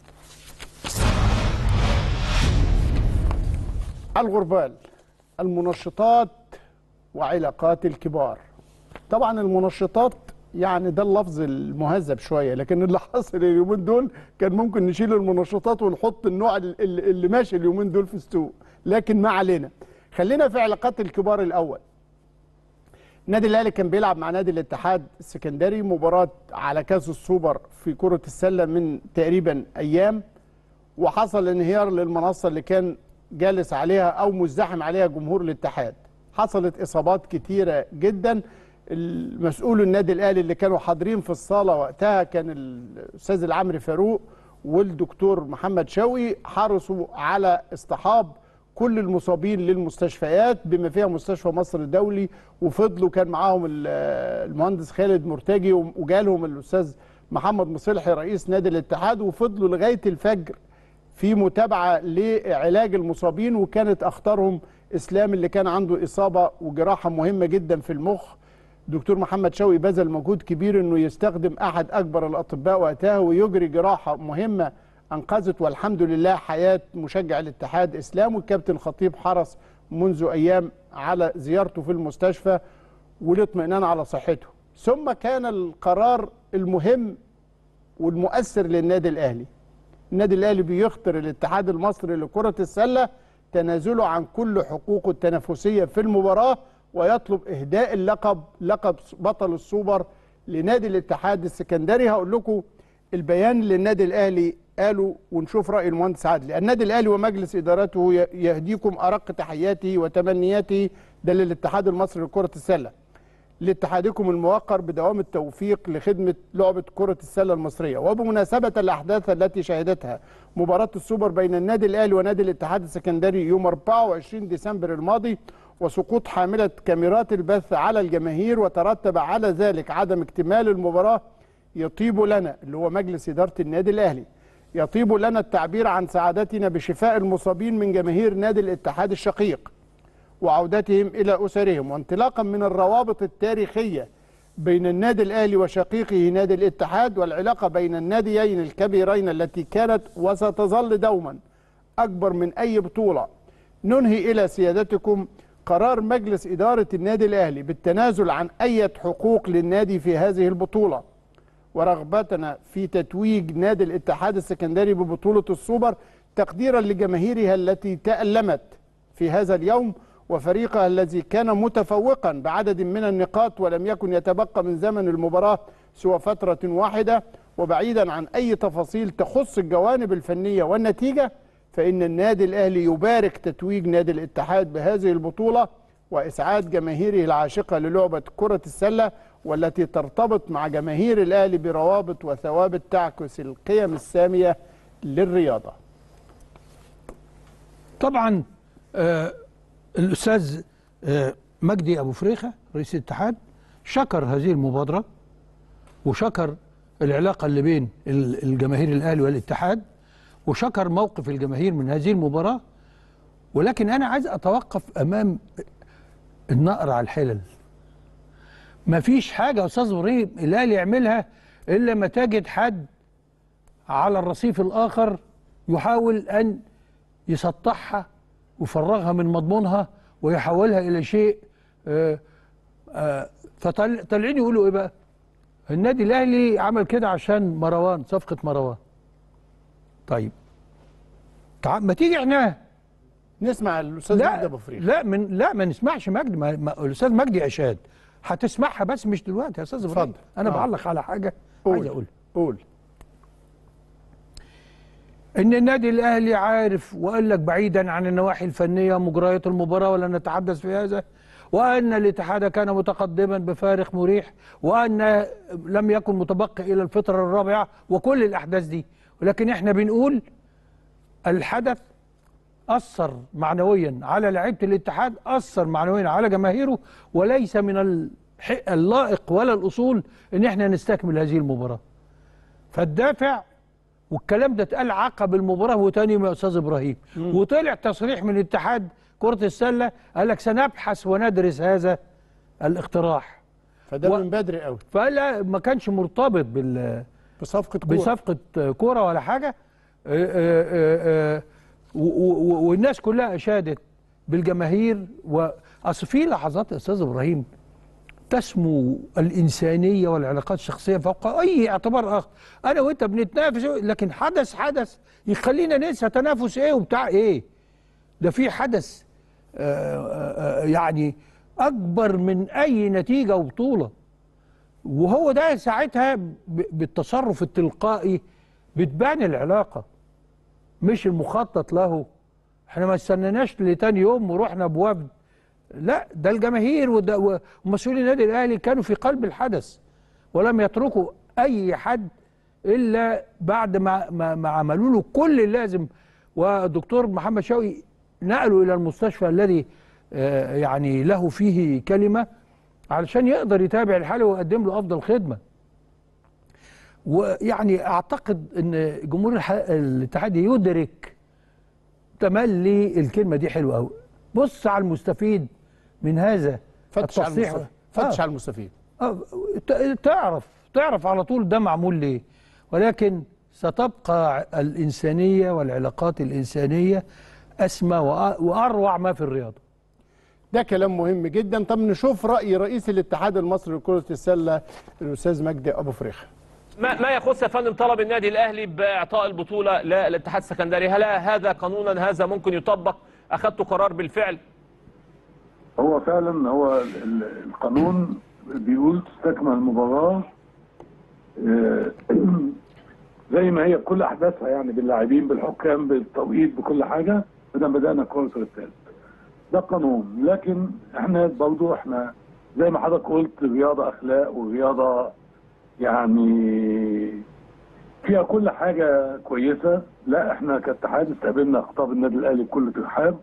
الغربال المنشطات وعلاقات الكبار طبعا المنشطات يعني ده اللفظ المهذب شويه لكن اللي حصل اليومين دول كان ممكن نشيل المنشطات ونحط النوع ال- ال- اللي ماشي اليومين دول في السوق لكن ما علينا خلينا في علاقات الكبار الاول النادي الاهلي كان بيلعب مع نادي الاتحاد السكندري مباراه على كاس السوبر في كره السله من تقريبا ايام وحصل انهيار للمنصه اللي كان جالس عليها او مزدحم عليها جمهور الاتحاد حصلت اصابات كتيره جدا المسؤول النادي الاهلي اللي كانوا حاضرين في الصاله وقتها كان الاستاذ العمري فاروق والدكتور محمد شوقي حرصوا على اصطحاب كل المصابين للمستشفيات بما فيها مستشفى مصر الدولي وفضلوا كان معاهم ال- المهندس خالد مرتجي وجالهم الاستاذ محمد مصلحي رئيس نادي الاتحاد وفضلوا لغايه الفجر في متابعه لعلاج المصابين وكانت اخطرهم اسلام اللي كان عنده اصابه وجراحه مهمه جدا في المخ دكتور محمد شوقي بذل مجهود كبير انه يستخدم احد اكبر الاطباء وقتها ويجري جراحه مهمه انقذت والحمد لله حياه مشجع الاتحاد اسلام والكابتن خطيب حرص منذ ايام على زيارته في المستشفى والاطمئنان على صحته ثم كان القرار المهم والمؤثر للنادي الاهلي النادي الاهلي بيخطر الاتحاد المصري لكره السله تنازله عن كل حقوقه التنافسيه في المباراه ويطلب اهداء اللقب لقب بطل السوبر لنادي الاتحاد السكندري هقول لكم البيان اللي النادي الاهلي قالوا ونشوف راي المهندس عادل النادي الاهلي ومجلس ادارته يهديكم ارق تحياته وتمنياته ده للاتحاد المصري لكره السله لاتحادكم الموقر بدوام التوفيق لخدمة لعبة كرة السلة المصرية وبمناسبة الأحداث التي شهدتها مباراة السوبر بين النادي الأهلي ونادي الاتحاد السكندري يوم 24 ديسمبر الماضي وسقوط حاملة كاميرات البث على الجماهير وترتب على ذلك عدم اكتمال المباراة يطيب لنا اللي هو مجلس إدارة النادي الأهلي يطيب لنا التعبير عن سعادتنا بشفاء المصابين من جماهير نادي الاتحاد الشقيق وعودتهم إلى أسرهم وانطلاقا من الروابط التاريخية بين النادي الأهلي وشقيقه نادي الاتحاد والعلاقة بين الناديين الكبيرين التي كانت وستظل دوما أكبر من أي بطولة ننهي إلى سيادتكم قرار مجلس إدارة النادي الأهلي بالتنازل عن أي حقوق للنادي في هذه البطولة ورغبتنا في تتويج نادي الاتحاد السكندري ببطولة السوبر تقديرا لجماهيرها التي تألمت في هذا اليوم وفريقها الذي كان متفوقا بعدد من النقاط ولم يكن يتبقى من زمن المباراة سوى فترة واحدة وبعيدا عن أي تفاصيل تخص الجوانب الفنية والنتيجة فإن النادي الأهلي يبارك تتويج نادي الاتحاد بهذه البطولة وإسعاد جماهيره العاشقة للعبة كرة السلة والتي ترتبط مع جماهير الأهلي بروابط وثوابت تعكس القيم السامية للرياضة
طبعا آه الاستاذ آه مجدي ابو فريخه رئيس الاتحاد شكر هذه المبادره وشكر العلاقه اللي بين ال- الجماهير الاهلي والاتحاد وشكر موقف الجماهير من هذه المباراه ولكن انا عايز اتوقف امام النقر على الحلل ما فيش حاجه يا استاذ ابراهيم الاهلي يعملها الا ما تجد حد على الرصيف الاخر يحاول ان يسطحها ويفرغها من مضمونها ويحولها الى شيء آه، آه، فطالعين يقولوا ايه بقى؟ النادي الاهلي عمل كده عشان مروان صفقه مروان. طيب تع- ما تيجي احنا
نسمع الأستاذ مجدي
لا
أبو فريخ
لا من لا ما نسمعش مجدي ما ما الاستاذ مجدي اشاد هتسمعها بس مش دلوقتي يا استاذ ابراهيم
اتفضل.
انا
آه.
بعلق على حاجه
قول.
عايز اقولها
قول
ان النادي الاهلي عارف وقال لك بعيدا عن النواحي الفنيه مجريات المباراه ولا نتحدث في هذا وان الاتحاد كان متقدما بفارق مريح وان لم يكن متبقي الى الفتره الرابعه وكل الاحداث دي ولكن احنا بنقول الحدث اثر معنويا على لعيبه الاتحاد اثر معنويا على جماهيره وليس من الح- اللائق ولا الاصول ان احنا نستكمل هذه المباراه فالدافع والكلام ده اتقال عقب المباراه وتاني يوم يا استاذ ابراهيم وطلع تصريح من اتحاد كره السله قال لك سنبحث وندرس هذا الاقتراح
فده
و-
من بدري قوي
فلا ما كانش مرتبط بال
بصفقة كورة
بصفقه كوره ولا حاجه آه، آه، آه، و- و- والناس كلها اشادت بالجماهير واصل في لحظات يا استاذ ابراهيم تسمو الانسانيه والعلاقات الشخصيه فوق اي اعتبار اخر انا وانت بنتنافس لكن حدث حدث يخلينا ننسى تنافس ايه وبتاع ايه ده في حدث آه، آه، آه، يعني اكبر من اي نتيجه وبطوله وهو ده ساعتها ب- بالتصرف التلقائي بتبان العلاقه مش المخطط له احنا ما استنيناش لتاني يوم ورحنا بوفد لا ده الجماهير وده- ومسؤولي النادي الاهلي كانوا في قلب الحدث ولم يتركوا اي حد الا بعد ما ما, ما عملوا له كل اللازم والدكتور محمد شوقي نقله الى المستشفى الذي آه، يعني له فيه كلمه علشان يقدر يتابع الحاله ويقدم له افضل خدمه ويعني اعتقد ان جمهور الح- الاتحاد يدرك تملي الكلمه دي حلوه قوي بص على المستفيد من هذا
فتش على
التصريح.
المستفيد فتش
آه.
على المستفيد
آه، ت- تعرف تعرف على طول ده معمول ليه ولكن ستبقى الإنسانية والعلاقات الإنسانية أسمى وأ- وأروع ما في الرياضة
ده كلام مهم جدا طب نشوف رأي رئيس الاتحاد المصري لكرة السلة الأستاذ مجدي أبو فريخة
ما ما يخص يا فندم طلب النادي الاهلي باعطاء البطوله للاتحاد السكندري هل هذا قانونا هذا ممكن يطبق اخذت قرار بالفعل
هو فعلا هو ال- القانون بيقول تستكمل المباراة آه، زي ما هي بكل أحداثها يعني باللاعبين بالحكام بالتوقيت بكل حاجة بدنا بدأنا كورة الثالث ده قانون لكن احنا برضو احنا زي ما حضرتك قلت الرياضه اخلاق والرياضه يعني فيها كل حاجه كويسه لا احنا كاتحاد استقبلنا خطاب النادي الاهلي بكل ترحاب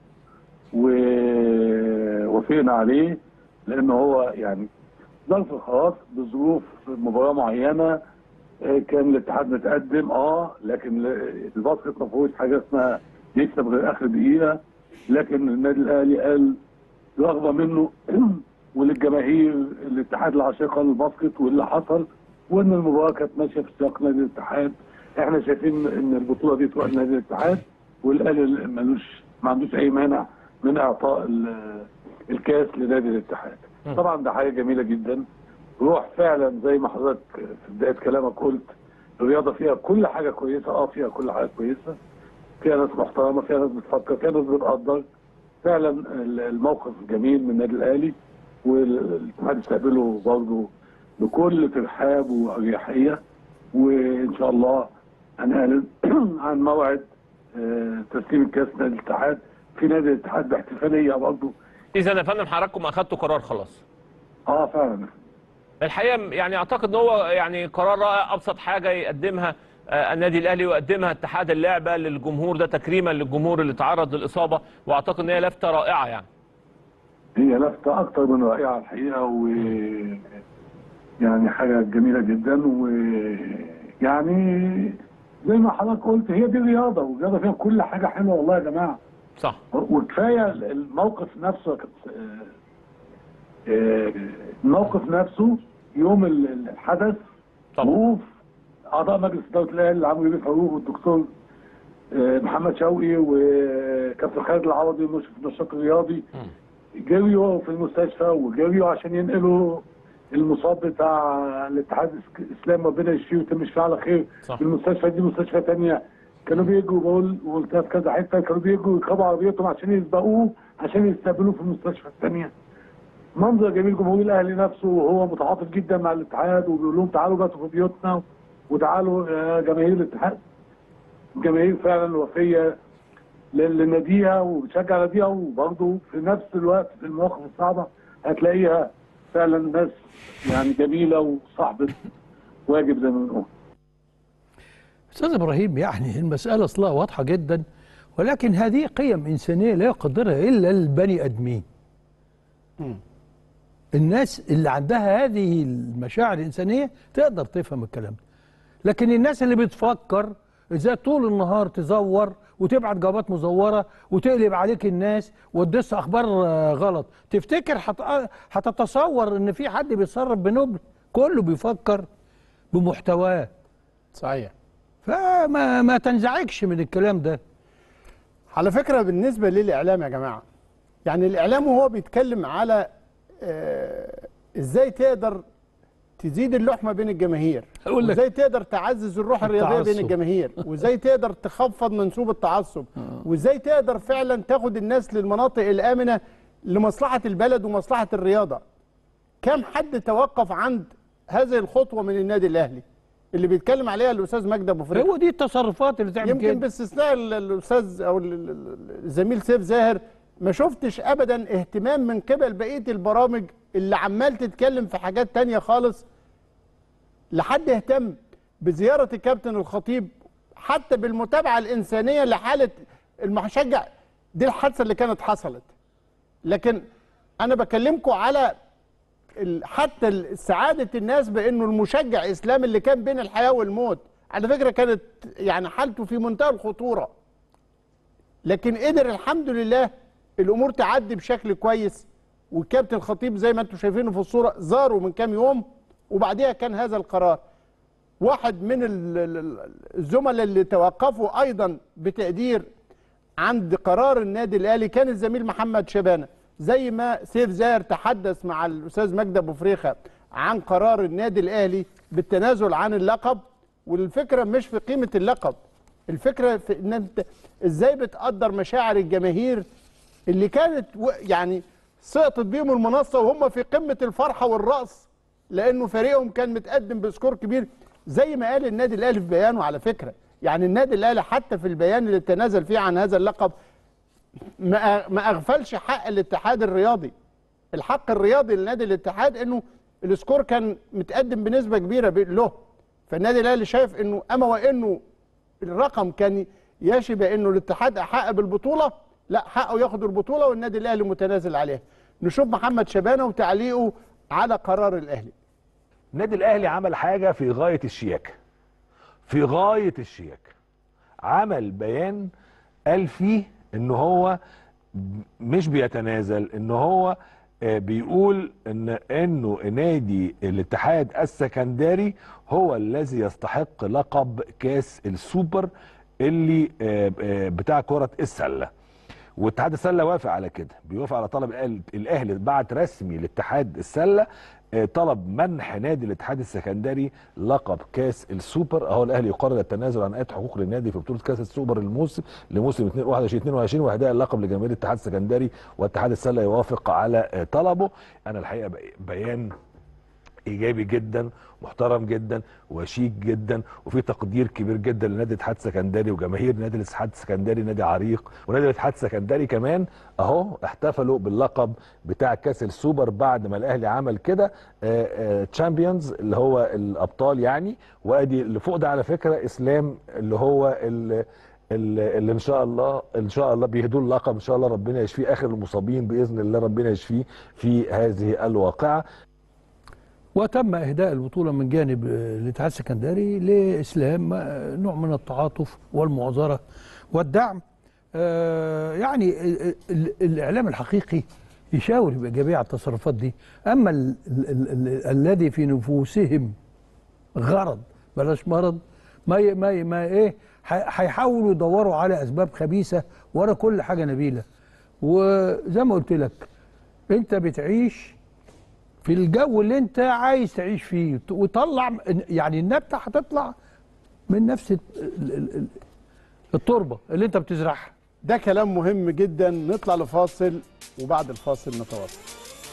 ووافقنا عليه لان هو يعني ظرف خاص بظروف مباراه معينه آه، كان الاتحاد متقدم اه لكن ل- الباسكت ما فيهوش حاجه اسمها يكسب غير اخر دقيقه لكن النادي الاهلي قال رغبه منه وللجماهير الاتحاد العشيقه للباسكت واللي حصل وان المباراه كانت ماشيه في سياق نادي الاتحاد احنا شايفين ان البطوله دي تروح لنادي الاتحاد والاهلي ملوش ما عندوش اي مانع من اعطاء ال- الكاس لنادي الاتحاد طبعا ده حاجه جميله جدا روح فعلا زي ما حضرتك في بدايه كلامك قلت الرياضه فيها كل حاجه كويسه اه فيها كل حاجه كويسه فيها ناس محترمه فيها ناس بتفكر فيها ناس بتقدر فعلا ال- الموقف جميل من النادي الاهلي والاتحاد استقبله برضه بكل ترحاب واريحيه وان شاء الله هنعلن عن موعد آه، تسليم الكاس نادي الاتحاد في نادي الاتحاد باحتفاليه برضه
اذا يا فندم حضراتكم اخذتوا قرار خلاص
اه فعلا
الحقيقه يعني اعتقد ان هو يعني قرار رائع ابسط حاجه يقدمها آه، النادي الاهلي ويقدمها اتحاد اللعبه للجمهور ده تكريما للجمهور اللي تعرض للاصابه واعتقد ان هي لفته رائعه يعني
هي لفتة أكتر من رائعة الحقيقة و يعني حاجة جميلة جدا ويعني زي ما حضرتك قلت هي دي الرياضة والرياضة فيها كل حاجة حلوة والله يا جماعة
صح
وكفاية الموقف نفسه يا كابتن- آه، آه، الموقف نفسه يوم ال- الحدث
طبعا
وقوف أعضاء مجلس إدارة الأهلي عمرو بيه فاروق والدكتور آه، محمد شوقي وكابتن خالد العوضي المشرف النشاط الرياضي جريوا في المستشفى وجريوا عشان ينقلوا المصاب بتاع الاتحاد الإس- الاسلامي ربنا يشفيه ويتم شفيه على خير
صح.
في المستشفى دي مستشفى تانية كانوا بيجوا بقول وقلتها في كذا حته كانوا بيجوا يركبوا عربيتهم عشان يسبقوه عشان يستقبلوه في المستشفى الثانيه منظر جميل جمهور الاهلي نفسه وهو متعاطف جدا مع الاتحاد وبيقول لهم تعالوا باتوا في بيوتنا وتعالوا يا جماهير الاتحاد جماهير فعلا وفيه لل- لناديها وبتشجع ناديها وبرضه في نفس الوقت في المواقف الصعبه هتلاقيها فعلا ناس يعني جميله وصاحبه واجب زي ما بنقول
استاذ ابراهيم يعني المساله اصلها واضحه جدا ولكن هذه قيم انسانيه لا يقدرها الا البني ادمين الناس اللي عندها هذه المشاعر الانسانيه تقدر تفهم الكلام ده لكن الناس اللي بتفكر ازاي طول النهار تزور وتبعت جوابات مزوره وتقلب عليك الناس وتدس اخبار آه، غلط تفتكر هت- هتتصور ان في حد بيتصرف بنبل كله بيفكر بمحتواه
صحيح
فما ما تنزعجش من الكلام ده
على فكرة بالنسبة للإعلام يا جماعة يعني الإعلام وهو بيتكلم على آه، إزاي تقدر تزيد اللحمة بين الجماهير
أقول لك.
وإزاي تقدر تعزز الروح الرياضية بين
التعصب.
الجماهير وإزاي تقدر تخفض منسوب التعصب وإزاي تقدر فعلا تاخد الناس للمناطق الآمنة لمصلحة البلد ومصلحة الرياضة كم حد توقف عند هذه الخطوة من النادي الأهلي اللي بيتكلم عليها الأستاذ مجدي أبو فريق
هو دي التصرفات اللي تعمل
يمكن
كده
باستثناء ال- الاستاذ او ال- ال- ال- الزميل سيف زاهر ما شفتش ابدا اهتمام من قبل بقيه البرامج اللي عمال تتكلم في حاجات تانية خالص لحد اهتم بزياره الكابتن الخطيب حتى بالمتابعه الانسانيه لحاله المشجع دي الحادثه اللي كانت حصلت لكن انا بكلمكم على ال- حتى ال- سعاده الناس بانه المشجع اسلام اللي كان بين الحياه والموت على فكره كانت يعني حالته في منتهى الخطوره لكن قدر الحمد لله الامور تعدي بشكل كويس والكابتن الخطيب زي ما انتم شايفينه في الصوره زاروا من كام يوم وبعديها كان هذا القرار واحد من ال- ال- ال- الزملاء اللي توقفوا ايضا بتقدير عند قرار النادي الاهلي كان الزميل محمد شبانه زي ما سيف زاهر تحدث مع الاستاذ مجدي ابو فريخه عن قرار النادي الاهلي بالتنازل عن اللقب والفكره مش في قيمه اللقب الفكره في ان انت ازاي بتقدر مشاعر الجماهير اللي كانت و- يعني سقطت بيهم المنصه وهم في قمه الفرحه والرأس لانه فريقهم كان متقدم بسكور كبير زي ما قال النادي الاهلي في بيانه على فكره يعني النادي الاهلي حتى في البيان اللي تنازل فيه عن هذا اللقب ما ما اغفلش حق الاتحاد الرياضي الحق الرياضي لنادي الاتحاد انه السكور كان متقدم بنسبه كبيره ب- له فالنادي الاهلي شايف انه اما وانه الرقم كان يشبه انه الاتحاد احق بالبطوله لا حقه ياخد البطوله والنادي الاهلي متنازل عليها نشوف محمد شبانه وتعليقه على قرار الاهلي
النادي الاهلي عمل حاجه في غايه الشياكه في غايه الشياكه عمل بيان قال فيه ان هو مش بيتنازل ان هو آه، بيقول ان انه نادي الاتحاد السكندري هو الذي يستحق لقب كاس السوبر اللي آه، آه، بتاع كره السله واتحاد السله وافق على كده بيوافق على طلب الأهلي- الاهلي بعت رسمي لاتحاد السله آه، طلب منح نادي الاتحاد السكندري لقب كاس السوبر اهو الاهلي يقرر التنازل عن اي حقوق للنادي في بطوله كاس السوبر الموسم لموسم 21 22 واهداء اللقب لجماهير الاتحاد السكندري واتحاد السله يوافق على آه، طلبه انا الحقيقه بي- بيان ايجابي جدا محترم جدا وشيك جدا وفي تقدير كبير جدا لنادي الاتحاد السكندري وجماهير نادي الاتحاد السكندري نادي عريق ونادي الاتحاد السكندري كمان اهو احتفلوا باللقب بتاع كاس السوبر بعد ما الاهلي عمل كده تشامبيونز اللي هو الابطال يعني وادي اللي فوق ده على فكره اسلام اللي هو اللي اللي اللي ان شاء الله ان شاء الله بيهدوا اللقب ان شاء الله ربنا يشفيه اخر المصابين باذن الله ربنا يشفيه في هذه الواقعه
وتم اهداء البطوله من جانب آه، الاتحاد السكندري لاسلام آه، نوع من التعاطف والمعذره والدعم آه، يعني ال- ال- الاعلام الحقيقي يشاور بايجابيه على التصرفات دي اما ال ال ال ال الذي في نفوسهم غرض بلاش مرض ما ي ما ي ما ايه ح- هيحاولوا يدوروا على اسباب خبيثه ورا كل حاجه نبيله وزي ما قلت لك انت بتعيش في الجو اللي انت عايز تعيش فيه وت- وطلع يعني النبته هتطلع من نفس ال- ال- ال- التربه اللي انت بتزرعها
ده كلام مهم جدا نطلع لفاصل وبعد الفاصل نتواصل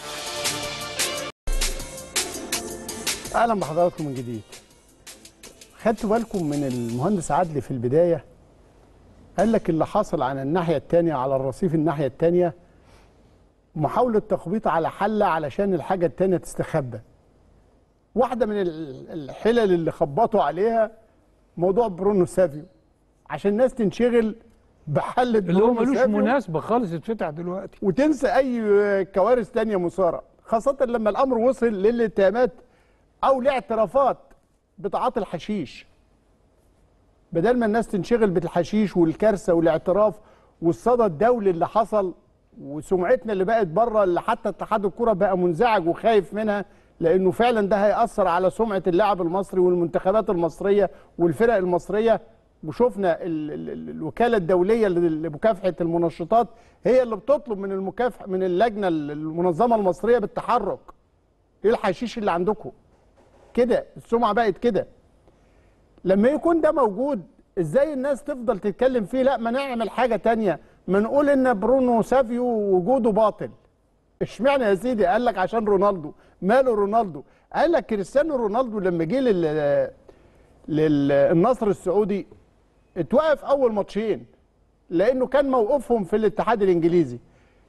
اهلا بحضراتكم من جديد خدتوا بالكم من المهندس عدلي في البدايه قال لك اللي حصل عن الناحيه الثانيه على الرصيف الناحيه الثانيه محاوله تخبيط على حله علشان الحاجه الثانيه تستخبى واحده من ال- الحلل اللي خبطوا عليها موضوع برونو سافيو عشان الناس تنشغل بحل
اللي هو
برونو
ملوش
سافيو
مناسبه خالص يتفتح دلوقتي
وتنسى اي كوارث تانية مثارة خاصة لما الامر وصل للاتهامات او لاعترافات بتعاطي الحشيش بدل ما الناس تنشغل بالحشيش والكارثة والاعتراف والصدى الدولي اللي حصل وسمعتنا اللي بقت بره اللي حتى اتحاد الكرة بقى منزعج وخايف منها لانه فعلا ده هيأثر على سمعة اللاعب المصري والمنتخبات المصرية والفرق المصرية وشفنا ال ال ال الوكالة الدولية لمكافحة المنشطات هي اللي بتطلب من المكافحة من اللجنة المنظمة المصرية بالتحرك ايه الحشيش اللي عندكم كده السمعة بقت كده لما يكون ده موجود ازاي الناس تفضل تتكلم فيه لا ما نعمل حاجة تانية ما نقول ان برونو سافيو وجوده باطل اشمعنى يا سيدي قال لك عشان رونالدو ماله رونالدو قال لك كريستيانو رونالدو لما جه لل للنصر السعودي اتوقف اول ماتشين لانه كان موقفهم في الاتحاد الانجليزي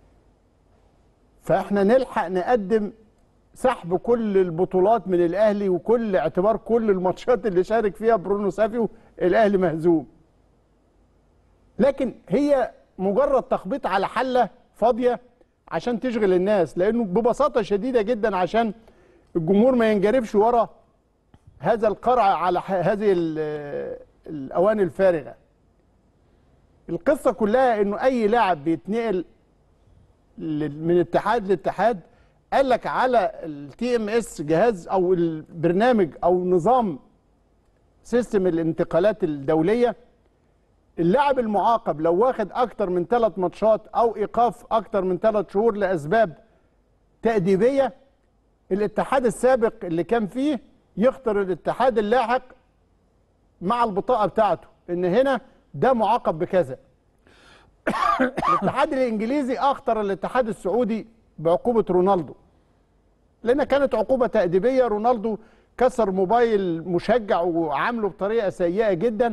فاحنا نلحق نقدم سحب كل البطولات من الاهلي وكل اعتبار كل الماتشات اللي شارك فيها برونو سافيو الاهلي مهزوم لكن هي مجرد تخبيط على حله فاضيه عشان تشغل الناس لانه ببساطه شديده جدا عشان الجمهور ما ينجرفش ورا هذا القرع على ح- هذه ال- الاواني الفارغه القصه كلها انه اي لاعب بيتنقل ل- من اتحاد لاتحاد قال لك على التي ام اس جهاز او البرنامج او نظام سيستم الانتقالات الدوليه اللاعب المعاقب لو واخد اكتر من ثلاث ماتشات او ايقاف اكتر من ثلاث شهور لاسباب تاديبيه الاتحاد السابق اللي كان فيه يختار الاتحاد اللاحق مع البطاقه بتاعته ان هنا ده معاقب بكذا الاتحاد الانجليزي اخطر الاتحاد السعودي بعقوبه رونالدو لان كانت عقوبه تاديبيه رونالدو كسر موبايل مشجع وعامله بطريقه سيئه جدا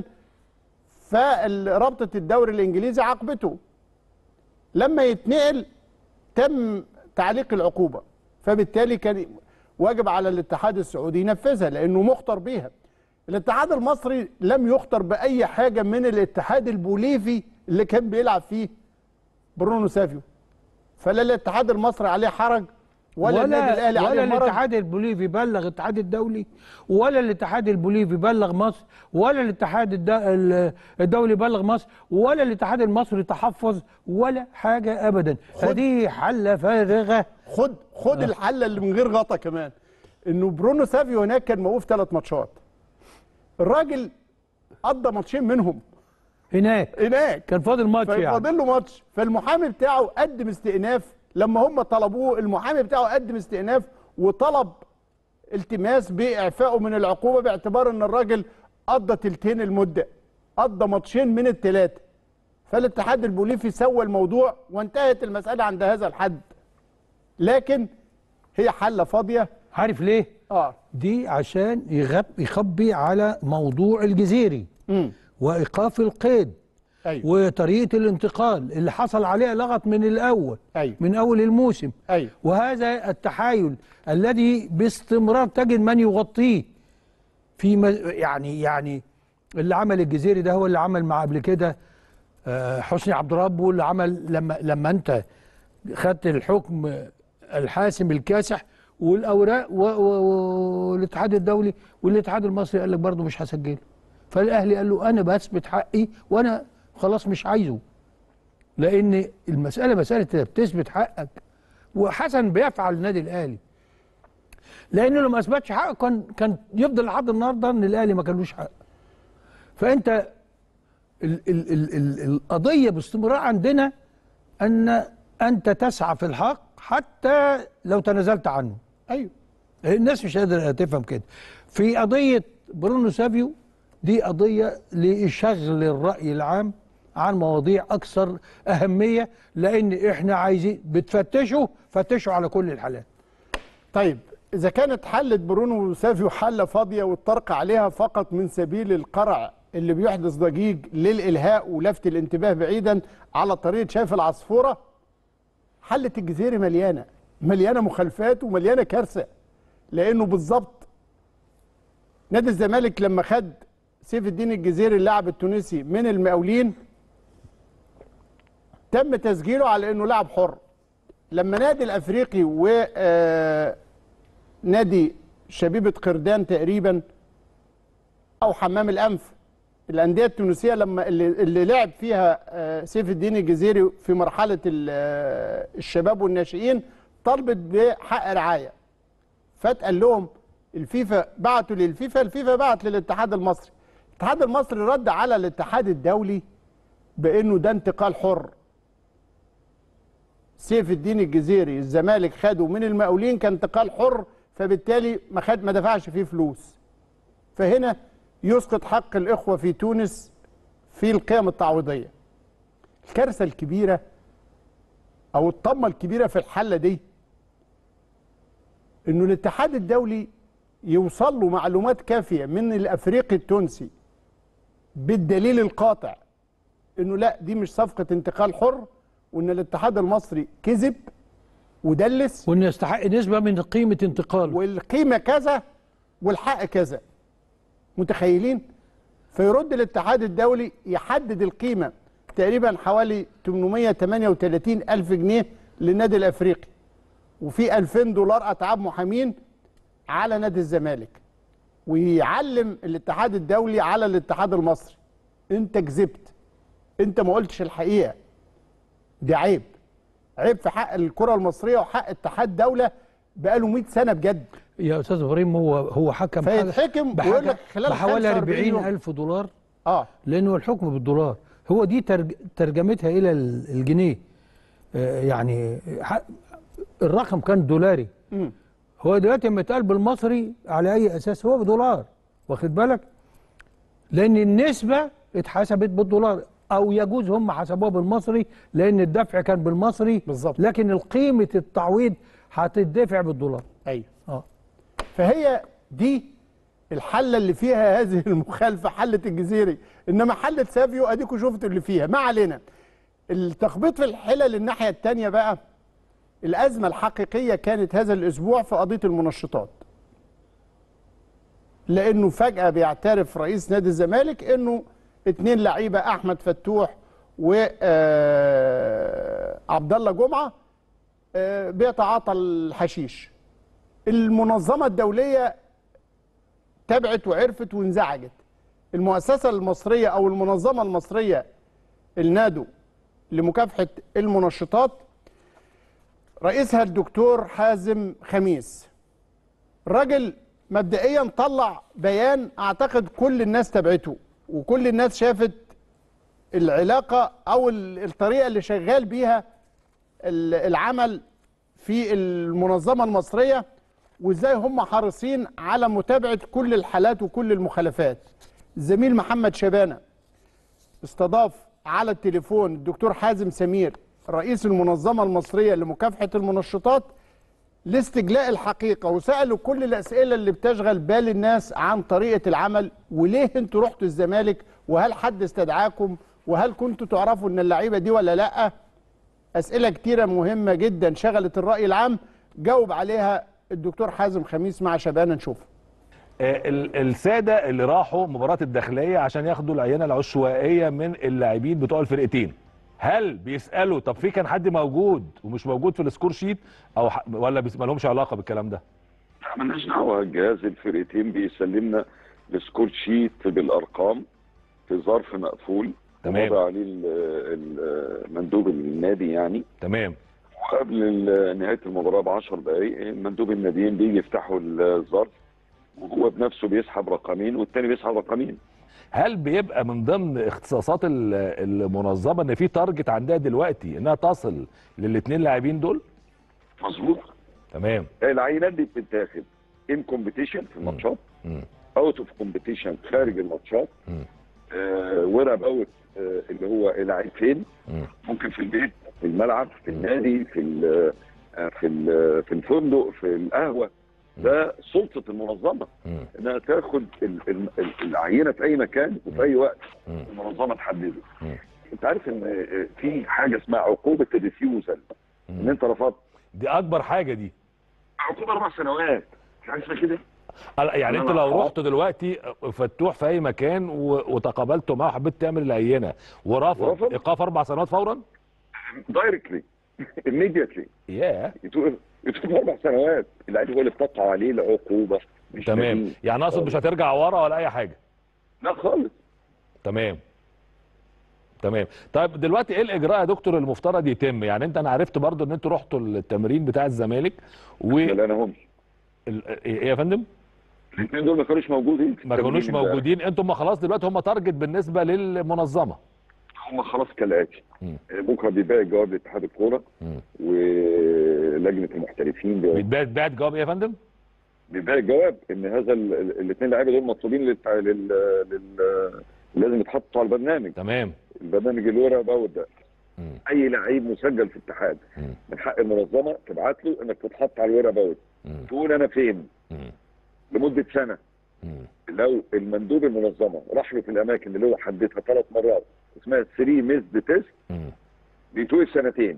فرابطه الدوري الانجليزي عاقبته لما يتنقل تم تعليق العقوبه فبالتالي كان واجب على الاتحاد السعودي ينفذها لانه مخطر بيها الاتحاد المصري لم يخطر باي حاجه من الاتحاد البوليفي اللي كان بيلعب فيه برونو سافيو فلا الاتحاد المصري عليه حرج ولا, النادي الاهلي
ولا
عليه مرض
الاتحاد البوليفي بلغ الاتحاد الدولي ولا الاتحاد البوليفي بلغ مصر ولا الاتحاد الد- ال- الدولي بلغ مصر ولا الاتحاد المصري تحفظ ولا حاجه ابدا هذه حله فارغه
خد خد الحله اللي من غير غطا كمان انه برونو سافيو هناك كان موقوف ثلاث ماتشات الراجل قضى ماتشين منهم
هناك
هناك
كان فاضل ماتش يعني
فاضل له ماتش فالمحامي بتاعه قدم استئناف لما هم طلبوه المحامي بتاعه قدم استئناف وطلب التماس باعفائه من العقوبه باعتبار ان الراجل قضى تلتين المده قضى ماتشين من الثلاثه فالاتحاد البوليفي سوى الموضوع وانتهت المساله عند هذا الحد لكن هي حله فاضيه
عارف ليه
اه
دي عشان يغب يخبي على موضوع الجزيري
امم
وايقاف القيد
ايوه
وطريقه الانتقال اللي حصل عليها لغط من الاول
ايوه
من اول الموسم
ايوه
وهذا التحايل الذي باستمرار تجد من يغطيه في م- يعني يعني اللي عمل الجزيري ده هو اللي عمل مع قبل كده آه، حسني عبد الرب واللي عمل لما لما انت خدت الحكم الحاسم الكاسح والاوراق و- و- والاتحاد الدولي والاتحاد المصري قال لك برضه مش هسجله فالاهلي قال له انا بثبت حقي وانا خلاص مش عايزه لان المساله مساله إنك بتثبت حقك وحسن بيفعل النادي الاهلي لانه لو ما اثبتش حقه كان كان يفضل لحد النهارده ان الاهلي ما كانلوش حق فانت ال ال ال ال القضيه باستمرار عندنا ان انت تسعى في الحق حتى لو تنازلت عنه
ايوه
الناس مش قادره تفهم كده في قضيه برونو سافيو دي قضيه لشغل الراي العام عن مواضيع اكثر اهميه لان احنا عايزين بتفتشوا فتشوا على كل الحالات
طيب إذا كانت حلة برونو سافيو حلة فاضية والطرق عليها فقط من سبيل القرع اللي بيحدث ضجيج للإلهاء ولفت الانتباه بعيدا على طريقة شايف العصفورة حلة الجزيرة مليانة مليانة مخالفات ومليانة كارثة لأنه بالظبط نادي الزمالك لما خد سيف الدين الجزيري اللاعب التونسي من المقاولين تم تسجيله على انه لاعب حر لما نادي الافريقي و آه، نادي شبيبه قردان تقريبا او حمام الانف الانديه التونسيه لما اللي, اللي لعب فيها آه، سيف الدين الجزيري في مرحله ال- آه، الشباب والناشئين طلبت بحق رعايه فاتقال لهم الفيفا بعتوا للفيفا الفيفا بعت للاتحاد المصري الاتحاد المصري رد على الاتحاد الدولي بانه ده انتقال حر سيف الدين الجزيري الزمالك خده من المقاولين كان انتقال حر فبالتالي ما خد ما دفعش فيه فلوس فهنا يسقط حق الاخوه في تونس في القيم التعويضيه الكارثه الكبيره او الطمه الكبيره في الحله دي انه الاتحاد الدولي يوصل له معلومات كافيه من الافريقي التونسي بالدليل القاطع انه لا دي مش صفقه انتقال حر وان الاتحاد المصري كذب ودلس
وان يستحق نسبه من قيمه انتقاله
والقيمه كذا والحق كذا متخيلين فيرد الاتحاد الدولي يحدد القيمه تقريبا حوالي 838 الف جنيه للنادي الافريقي وفي 2000 دولار اتعاب محامين على نادي الزمالك ويعلم الاتحاد الدولي على الاتحاد المصري انت كذبت انت ما قلتش الحقيقه دي عيب عيب في حق الكره المصريه وحق اتحاد دوله بقاله 100 سنه بجد
يا استاذ ابراهيم هو هو حكم
فيتحكم
بحاجة-
ويقول لك خلال
بحوالي
45 يوم.
40 الف دولار
اه
لانه الحكم بالدولار هو دي ترج... ترجمتها الى ال- الجنيه آه، يعني ح- الرقم كان دولاري
مم.
هو دلوقتي لما يتقال بالمصري على اي اساس هو بدولار واخد بالك لان النسبه اتحسبت بالدولار او يجوز هم حسبوها بالمصري لان الدفع كان بالمصري
بالظبط.
لكن قيمه التعويض هتدفع بالدولار
ايوه
اه
فهي دي الحله اللي فيها هذه المخالفه حله الجزيري انما حله سافيو اديكوا شفتوا اللي فيها ما علينا التخبيط في الحلل الناحيه الثانيه بقى الازمه الحقيقيه كانت هذا الاسبوع في قضيه المنشطات لانه فجاه بيعترف رئيس نادي الزمالك انه اتنين لعيبه احمد فتوح و آه، عبد الله جمعه آه، بيتعاطى الحشيش المنظمه الدوليه تابعت وعرفت وانزعجت المؤسسه المصريه او المنظمه المصريه النادو لمكافحه المنشطات رئيسها الدكتور حازم خميس الراجل مبدئيا طلع بيان اعتقد كل الناس تابعته وكل الناس شافت العلاقه او ال- الطريقه اللي شغال بيها ال- العمل في المنظمه المصريه وازاي هم حريصين على متابعه كل الحالات وكل المخالفات الزميل محمد شبانه استضاف على التليفون الدكتور حازم سمير رئيس المنظمه المصريه لمكافحه المنشطات لاستجلاء الحقيقه وسالوا كل الاسئله اللي بتشغل بال الناس عن طريقه العمل وليه انتوا رحتوا الزمالك وهل حد استدعاكم وهل كنتوا تعرفوا ان اللعيبه دي ولا لا اسئله كتيره مهمه جدا شغلت الراي العام جاوب عليها الدكتور حازم خميس مع شبانه نشوفه
آه، ال- الساده اللي راحوا مباراه الداخليه عشان ياخدوا العينه العشوائيه من اللاعبين بتوع الفرقتين هل بيسالوا طب في كان حد موجود ومش موجود في السكور شيت او ح- ولا بيس- ما لهمش علاقه بالكلام ده
مالناش دعوه جهاز الفرقتين بيسلمنا السكور شيت بالارقام في ظرف مقفول
تمام.
وضع عليه ال- ال- مندوب النادي يعني
تمام
وقبل ال- نهايه المباراه ب 10 دقائق مندوب الناديين بيجي يفتحوا الظرف وهو بنفسه بيسحب رقمين والتاني بيسحب رقمين
هل بيبقى من ضمن اختصاصات ال- المنظمه ان في تارجت عندها دلوقتي انها تصل للاثنين لاعبين دول
مظبوط
تمام
العينات دي بتتاخد ان كومبيتيشن في الماتشات
مم.
اوت اوف كومبيتيشن خارج الماتشات
مم.
آه ورق اوت آه اللي هو العيب فين
مم.
ممكن في البيت في الملعب في النادي في ال- آه، في ال- في الفندق في القهوه ده سلطه المنظمه
مم.
انها تاخد ال- ال- ال- العينه في اي مكان وفي اي وقت
مم.
المنظمه تحدده
مم.
انت عارف ان آه، في حاجه اسمها عقوبه الريفيوزل ان انت رفضت
دي اكبر حاجه دي
عقوبه اربع سنوات مش عارف كده
ال- يعني انت
أنا
لو
معاك.
رحت دلوقتي فتوح في اي مكان و- وتقابلته معاه وحبيت تعمل العينه ورفض
ورفض.
ايقاف اربع سنوات فورا
دايركتلي immediately
ياه
يتوقف يتوقف اربع سنوات اللعيب هو اللي بتقع عليه العقوبه مش
تمام
نادي.
يعني اقصد مش هترجع ورا ولا اي حاجه
لا خالص
تمام تمام طيب دلوقتي ايه الاجراء يا دكتور المفترض يتم يعني انت انا عرفت برضو ان انتوا رحتوا التمرين بتاع الزمالك و
لا انا هم
ال- ايه يا فندم
الاثنين دول ما كانوش موجودين في
ما كانوش
التمرين امبارح.
موجودين انتم خلاص دلوقتي هم تارجت بالنسبه للمنظمه
هم خلاص كالاتي
مم.
بكره بيبقى الجواب لاتحاد الكوره
مم.
ولجنه المحترفين بي-
بيتبعت بعت جواب ايه يا فندم
بيبقى الجواب ان هذا الاثنين لعيبه دول مطلوبين لل... لل... لل... لازم يتحطوا على البرنامج
تمام
البرنامج الورق باوت ده
مم.
اي لعيب مسجل في اتحاد
مم.
من حق المنظمه تبعت له انك تتحط على الورق باوت
مم.
تقول انا فين
مم.
لمده سنه
مم.
لو المندوب المنظمه راح له في الاماكن اللي هو حددها ثلاث مرات اسمها 3 ميزد تيست
مم.
بيتوقف سنتين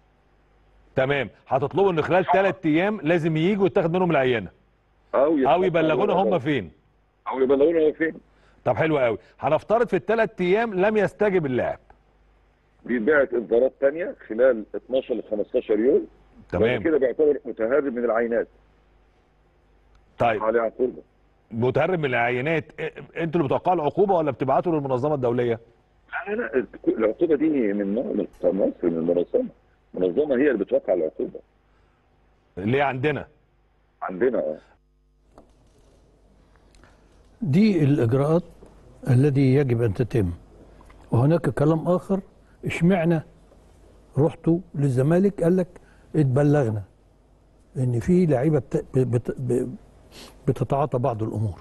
تمام هتطلبوا ان خلال ثلاث ايام لازم ييجوا يتاخد منهم العينه
او
او
يتحط
يبلغونا
على
هم
الورق
فين
او يبلغونا هو فين
طب حلو قوي هنفترض في الثلاث ايام لم يستجب اللاعب
بيتبعت انذارات ثانيه خلال 12 ل 15 يوم بعد
تمام
كده بيعتبر متهرب من العينات
طيب
عليه عقوبه
متهرب من العينات إيه- انتوا اللي بتوقعوا العقوبه ولا بتبعتوا للمنظمه الدوليه
لا لا العقوبه دي من نوع من مصر من المنظمه المنظمه هي اللي بتوقع العقوبه
اللي هي عندنا
عندنا اه
دي الإجراءات الذي يجب أن تتم وهناك كلام آخر اشمعنى رحتوا للزمالك قال لك اتبلغنا ان في لعيبه بت... بت... ب- بتتعاطى بعض الامور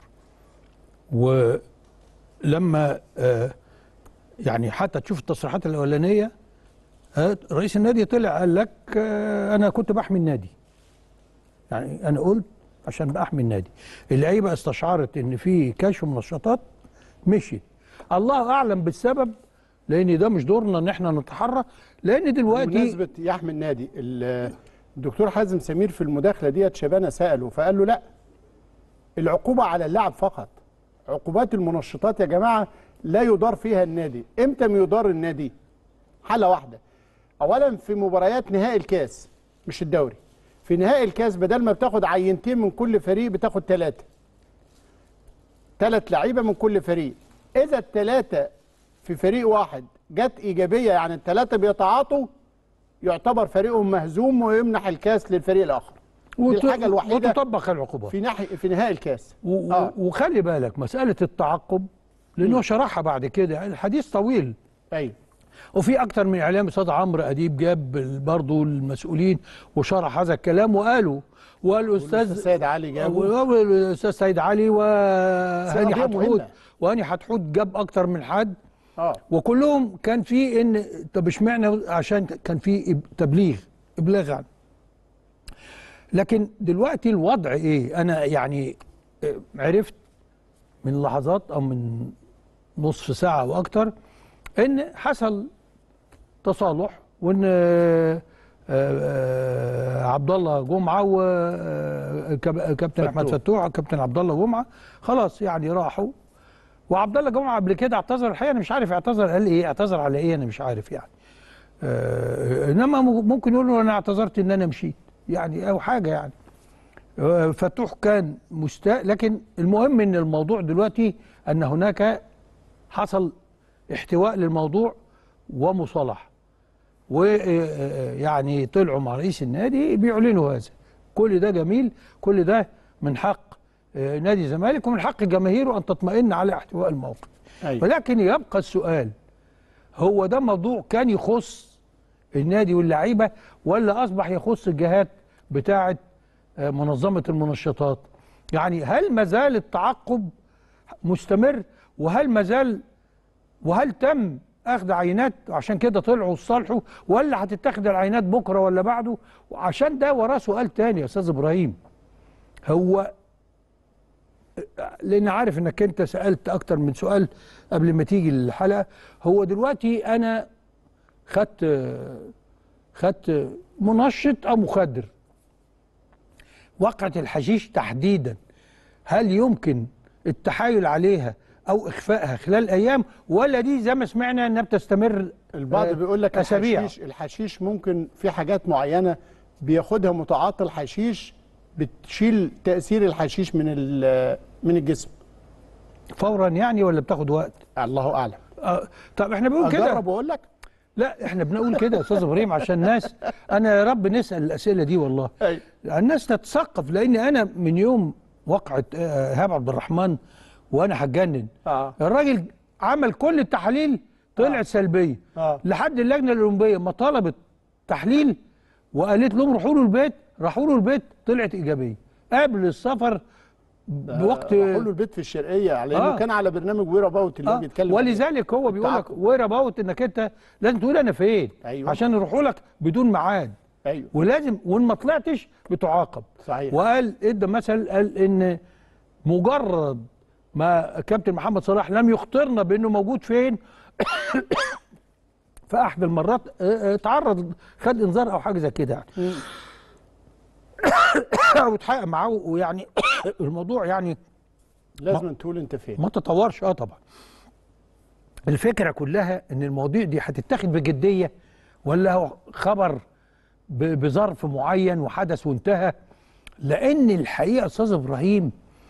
ولما آه يعني حتى تشوف التصريحات الاولانيه آه رئيس النادي طلع قال لك آه انا كنت بحمي النادي يعني انا قلت عشان بحمي النادي اللعيبه استشعرت ان في كشف منشطات مشيت الله اعلم بالسبب لان ده مش دورنا ان احنا نتحرى لان دلوقتي
بمناسبه يحمي النادي ال- الدكتور حازم سمير في المداخله ديت شبانه ساله فقال له لا العقوبه على اللاعب فقط عقوبات المنشطات يا جماعه لا يدار فيها النادي امتى ما يدار النادي حاله واحده اولا في مباريات نهائي الكاس مش الدوري في نهائي الكاس بدل ما بتاخد عينتين من كل فريق بتاخد ثلاثه ثلاث لعيبه من كل فريق اذا الثلاثه في فريق واحد جت ايجابيه يعني الثلاثه بيتعاطوا يعتبر فريقهم مهزوم ويمنح الكاس للفريق الاخر دي
وت-
الحاجه الوحيده
وتطبق العقوبات
في ناحيه في نهائي الكاس
و-
آه.
و- وخلي بالك مساله التعقب لانه شرحها بعد كده الحديث طويل
ايوه
وفي اكتر من اعلام استاذ عمرو اديب جاب برضه المسؤولين وشرح هذا الكلام وقالوا والاستاذ
السيد علي جابه
والاستاذ سيد علي وهاني
قضية
حتحوت
مهمة.
وهاني حتحوت جاب اكتر من حد
اه
وكلهم كان في ان طب اشمعنى عشان كان في إب- تبليغ ابلاغ عنه لكن دلوقتي الوضع ايه انا يعني آه، عرفت من لحظات او من نصف ساعه او اكتر ان حصل تصالح وان آه، آه، عبد الله جمعه وكابتن احمد
فتوح.
فتوح كابتن عبد الله جمعه خلاص يعني راحوا وعبد الله جمعه قبل كده اعتذر الحقيقه انا مش عارف اعتذر قال ايه اعتذر على ايه انا مش عارف يعني آه انما م- ممكن يقول له انا اعتذرت ان انا مشيت يعني او حاجه يعني آه، فتوح كان مستاء لكن المهم ان الموضوع دلوقتي ان هناك حصل احتواء للموضوع ومصالحه ويعني طلعوا مع رئيس النادي بيعلنوا هذا كل ده جميل كل ده من حق آه، نادي الزمالك ومن حق جماهيره ان تطمئن على احتواء الموقف
ايوه
ولكن يبقى السؤال هو ده موضوع كان يخص النادي واللعيبه ولا اصبح يخص الجهات بتاعه آه، منظمه المنشطات يعني هل ما زال التعقب مستمر وهل ما زال وهل تم اخذ عينات عشان كده طلعوا وصالحوا ولا هتتاخد العينات بكره ولا بعده وعشان ده وراه سؤال تاني يا استاذ ابراهيم هو لان عارف انك انت سالت اكتر من سؤال قبل ما تيجي الحلقه هو دلوقتي انا خدت خدت منشط او مخدر وقعه الحشيش تحديدا هل يمكن التحايل عليها او اخفائها خلال ايام ولا دي زي ما سمعنا انها بتستمر
البعض
آه،
بيقول لك
أسابيع.
الحشيش الحشيش ممكن في حاجات معينه بياخدها متعاطي الحشيش بتشيل تاثير الحشيش من ال- من الجسم
فورا يعني ولا بتاخد وقت
الله اعلم
آه طب احنا بنقول كده
اجرب واقول لك
لا احنا بنقول كده يا استاذ ابراهيم عشان الناس انا يا رب نسال الاسئله دي والله
أيوة.
الناس تتثقف لان انا من يوم وقعه آه، ايهاب عبد الرحمن وانا هتجنن
اه
الراجل عمل كل التحاليل طلعت سلبيه
آه.
لحد اللجنه الاولمبيه ما طلبت تحليل وقالت لهم روحوا له البيت راحوا له البيت طلعت ايجابيه قبل السفر بوقت
راحوا له البيت في الشرقيه لانه
آه.
كان على برنامج ويرا باوت اللي هو
آه.
بيتكلم
ولذلك هو بيقول لك
التعاقب.
وير اباوت انك انت لازم تقول انا فين
أيوة.
عشان يروحوا لك بدون ميعاد
عليه. ايوه
ولازم وان ما طلعتش بتعاقب
صحيح
وقال ادى مثل قال ان مجرد ما كابتن محمد صلاح لم يخطرنا بانه موجود فين في احد المرات اه، اه، اتعرض خد انذار او حاجه زي كده يعني او اتحقق معاه ويعني الموضوع يعني
لازم تقول انت فين
ما تطورش اه طبعا الفكره كلها ان المواضيع دي هتتاخد بجديه ولا هو خبر ب- بظرف معين وحدث وانتهى لان الحقيقه يا استاذ ابراهيم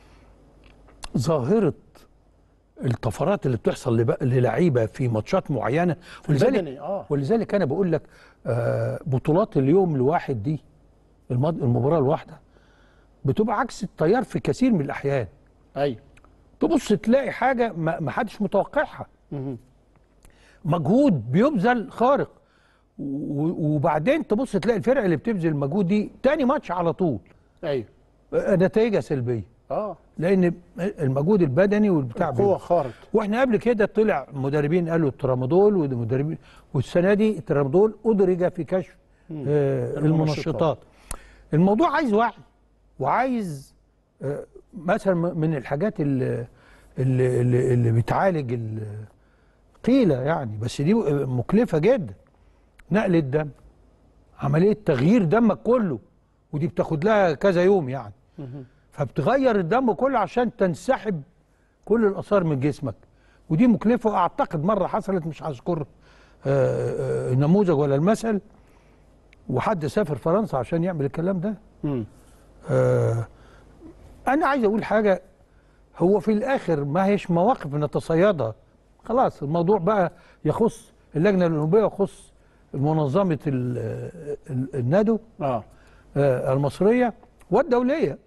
ظاهره الطفرات اللي بتحصل لب- للعيبه في ماتشات معينه ولذلك
البدني، آه.
ولذلك انا بقول لك آه، بطولات اليوم الواحد دي المد- المباراه الواحده بتبقى عكس التيار في كثير من الاحيان
ايوه
تبص تلاقي حاجه ما ما حدش متوقعها
مهم.
مجهود بيبذل خارق و- وبعدين تبص تلاقي الفرقه اللي بتبذل المجهود دي تاني ماتش على طول
ايوه
آه، نتائجها سلبيه
اه
لان المجهود البدني والبتاع
قوه
بيبقى.
خارق
واحنا قبل كده طلع مدربين قالوا الترامادول والمدربين والسنه دي الترامادول ادرج في كشف آه
المنشطات.
المنشطات الموضوع عايز وعي وعايز آه مثلا م- من الحاجات اللي اللي, اللي, اللي بتعالج ال- قيلة يعني بس دي مكلفة جدا نقل الدم عمليه تغيير دمك كله ودي بتاخد لها كذا يوم يعني فبتغير الدم كله عشان تنسحب كل الاثار من جسمك ودي مكلفه اعتقد مره حصلت مش هذكر آه، آه، النموذج ولا المثل وحد سافر فرنسا عشان يعمل الكلام ده
مم.
آه، انا عايز اقول حاجه هو في الاخر ما هيش مواقف نتصيدها خلاص الموضوع بقى يخص اللجنه الاولمبيه ويخص منظمه ال- ال- النادو
اه
آه، المصريه والدوليه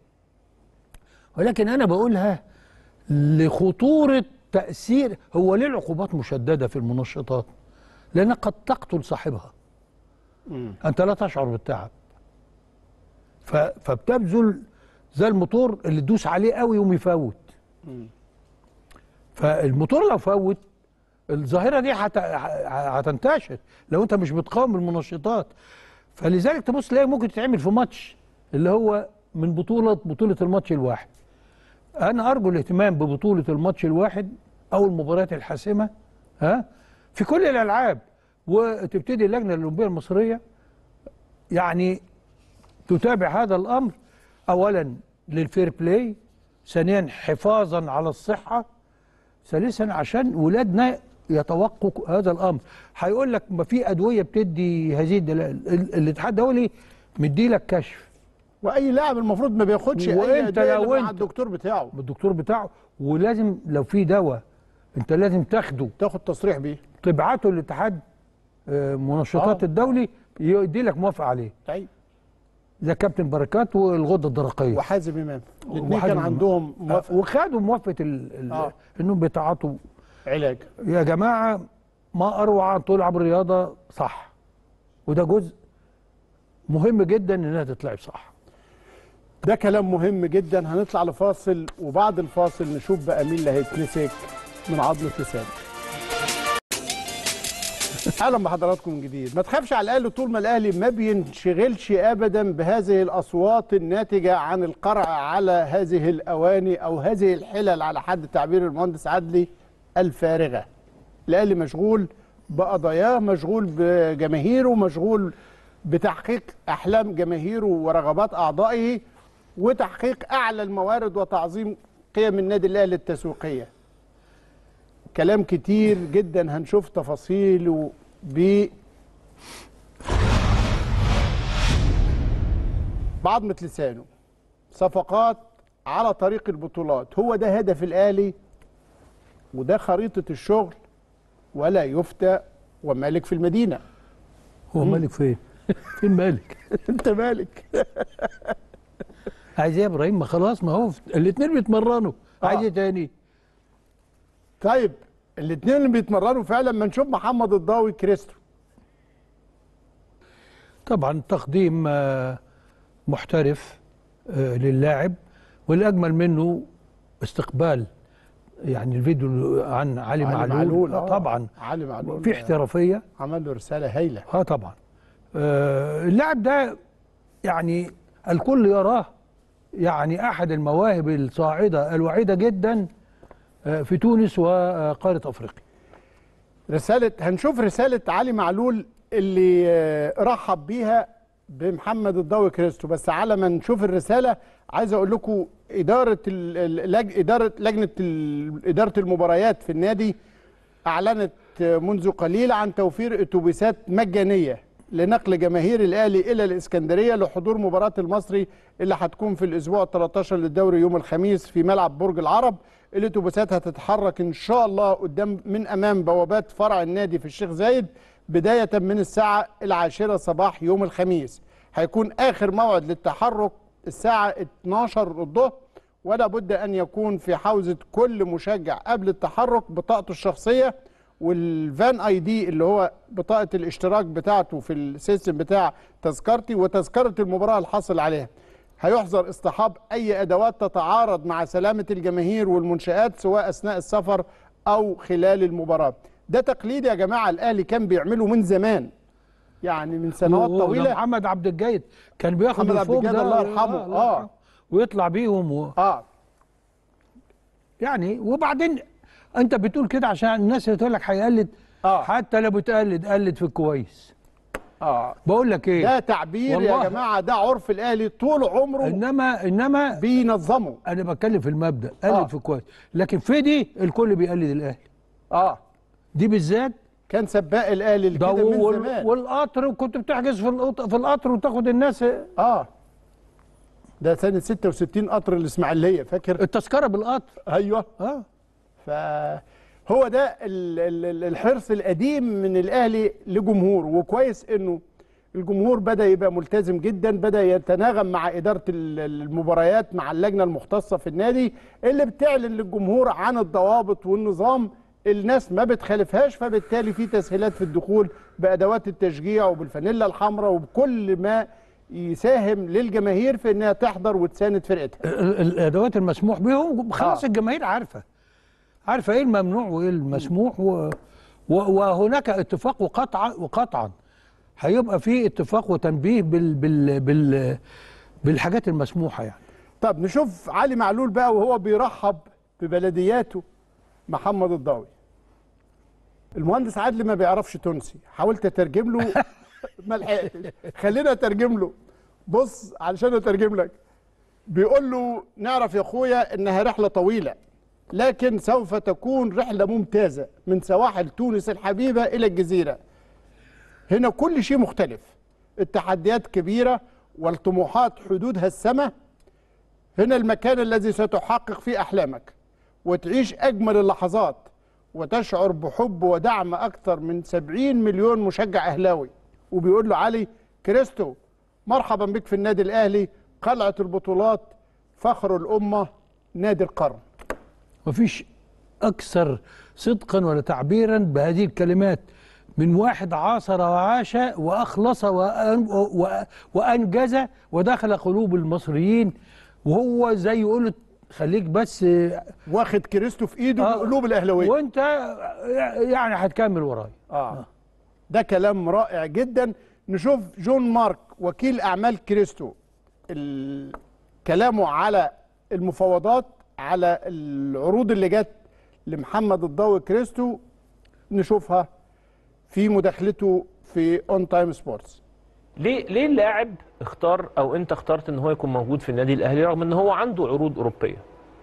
ولكن انا بقولها لخطوره تاثير هو ليه العقوبات مشدده في المنشطات لان قد تقتل صاحبها
مم.
انت لا تشعر بالتعب ف- فبتبذل زي الموتور اللي تدوس عليه قوي يقوم يفوت فالموتور لو فوت الظاهره دي هت- ه- هتنتشر لو انت مش بتقاوم المنشطات فلذلك تبص تلاقي ممكن تتعمل في ماتش اللي هو من بطوله بطوله الماتش الواحد انا ارجو الاهتمام ببطوله الماتش الواحد او المباريات الحاسمه ها في كل الالعاب وتبتدي اللجنه الاولمبيه المصريه يعني تتابع هذا الامر اولا للفير بلاي ثانيا حفاظا على الصحه ثالثا عشان ولادنا يتوقوا هذا الامر هيقول لك ما في ادويه بتدي هذه الدلائل ال- الاتحاد الدولي مدي لك كشف
واي لاعب المفروض ما بياخدش اي
وأنت
أدوية
لو
إلا مع
أنت-
الدكتور بتاعه
بالدكتور بتاعه ولازم لو في دواء انت لازم تاخده
تاخد تصريح بيه
تبعته للاتحاد آه، منشطات
آه.
الدولي يدي لك موافقه عليه
طيب
زي كابتن بركات والغده الدرقيه
وحازم امام الاثنين
وحازم
كان
إمام.
عندهم موافقه
وخدوا موافقه ال ال
آه.
انهم بيتعاطوا
علاج
يا جماعه ما اروع ان تلعب الرياضه صح وده جزء مهم جدا انها تتلعب صح
ده كلام مهم جدا هنطلع لفاصل وبعد الفاصل نشوف بقى مين اللي هيتمسك من عظمه لسانه اهلا بحضراتكم من جديد ما تخافش على الاهلي طول ما الاهلي ما بينشغلش ابدا بهذه الاصوات الناتجه عن القرع على هذه الاواني او هذه الحلل على حد تعبير المهندس عدلي الفارغه الاهلي مشغول بقضاياه مشغول بجماهيره مشغول بتحقيق احلام جماهيره ورغبات اعضائه وتحقيق اعلى الموارد وتعظيم قيم النادي الاهلي التسويقيه كلام كتير جدا هنشوف تفاصيله ب بعضمة لسانه صفقات على طريق البطولات هو ده هدف الاهلي وده خريطة الشغل ولا يفتى ومالك في المدينة
هو مالك فين؟ فين مالك؟
انت مالك
عايز ايه يا ابراهيم ما خلاص ما هو الاثنين بيتمرنوا عايز ايه تاني؟
طيب الاثنين اللي بيتمرنوا فعلا ما نشوف محمد الضاوي كريستو
طبعا تقديم آه، محترف آه، للاعب والاجمل منه استقبال يعني الفيديو عن علي,
علي
معلول,
معلول،
آه
آه.
طبعا
علي معلول
في احترافيه
عمل له رسالة هايلة
اه طبعا آه اللاعب ده يعني الكل يراه يعني احد المواهب الصاعده الوعيده جدا آه في تونس وقاره افريقيا
رسالة هنشوف رسالة علي معلول اللي آه، رحب بيها بمحمد الضوي كريستو بس على ما نشوف الرسالة عايز اقول لكم إدارة ال- ال- لج- إدارة لجنة ال- إدارة المباريات في النادي أعلنت آه، منذ قليل عن توفير أتوبيسات مجانية لنقل جماهير الأهلي إلى الإسكندرية لحضور مباراة المصري اللي هتكون في الأسبوع 13 للدوري يوم الخميس في ملعب برج العرب الأتوبيسات هتتحرك إن شاء الله قدام من أمام بوابات فرع النادي في الشيخ زايد بداية من الساعة العاشرة صباح يوم الخميس هيكون آخر موعد للتحرك الساعة 12 الظهر ولا بد أن يكون في حوزة كل مشجع قبل التحرك بطاقته الشخصية والفان اي دي اللي هو بطاقة الاشتراك بتاعته في السيستم بتاع تذكرتي وتذكرة المباراة الحاصل عليها هيحظر اصطحاب اي ادوات تتعارض مع سلامة الجماهير والمنشآت سواء اثناء السفر او خلال المباراة ده تقليد يا جماعة الاهلي كان بيعمله من زمان يعني من سنوات
و-
طويلة
محمد عبد الجيد كان بياخد
محمد عبد
الفوق
الجيد
ده
الله يرحمه.
الله
آه.
يرحمه. ويطلع بيهم و...
اه
يعني وبعدين انت بتقول كده عشان الناس اللي تقول لك هيقلد
آه.
حتى لو بتقلد قلد في الكويس
اه
بقول لك ايه
ده تعبير
والله.
يا جماعه ده عرف الاهلي طول عمره
انما انما
بينظمه
انا بتكلم في المبدا قلد
آه.
في كويس لكن في دي الكل بيقلد الاهلي
اه
دي بالذات
كان سباق الاهلي اللي
ده
كده من
وال-
زمان
والقطر وكنت بتحجز في القط- في القطر وتاخد الناس
اه ده سنه 66 قطر الاسماعيليه فاكر
التذكره بالقطر
ايوه
اه
فهو ده ال- ال- ال- الحرص القديم من الاهلي لجمهور وكويس انه الجمهور بدا يبقى ملتزم جدا بدا يتناغم مع اداره ال- المباريات مع اللجنه المختصه في النادي اللي بتعلن للجمهور عن الضوابط والنظام الناس ما بتخالفهاش فبالتالي في تسهيلات في الدخول بادوات التشجيع وبالفانيلا الحمراء وبكل ما يساهم للجماهير في انها تحضر وتساند فرقتها
ال- الادوات المسموح بهم خلاص
آه.
الجماهير عارفه عارفه ايه الممنوع وايه المسموح و... و... وهناك اتفاق وقطعا وقطعا هيبقى في اتفاق وتنبيه بال... بال... بال... بالحاجات المسموحه يعني
طب نشوف علي معلول بقى وهو بيرحب ببلدياته محمد الضاوي المهندس عادل ما بيعرفش تونسي حاولت اترجم له ما لحقتش خلينا اترجم له بص علشان اترجم لك بيقول له نعرف يا اخويا انها رحله طويله لكن سوف تكون رحله ممتازه من سواحل تونس الحبيبه الى الجزيره هنا كل شيء مختلف التحديات كبيره والطموحات حدودها السماء هنا المكان الذي ستحقق فيه احلامك وتعيش اجمل اللحظات وتشعر بحب ودعم اكثر من 70 مليون مشجع اهلاوي وبيقول له علي كريستو مرحبا بك في النادي الاهلي قلعه البطولات فخر الامه نادي القرن
مفيش اكثر صدقا ولا تعبيرا بهذه الكلمات من واحد عاصر وعاش واخلص وأن و- وانجز ودخل قلوب المصريين وهو زي يقول خليك بس
واخد كريستو في ايده
آه.
بقلوب الاهلاويه
وانت يعني هتكمل ورايا
اه ده كلام رائع جدا نشوف جون مارك وكيل اعمال كريستو ال- كلامه على المفاوضات على العروض اللي جت لمحمد الضوي كريستو نشوفها في مداخلته في اون تايم سبورتس
ليه ليه اللاعب اختار او انت اخترت ان هو يكون موجود في النادي الاهلي رغم ان هو عنده عروض اوروبيه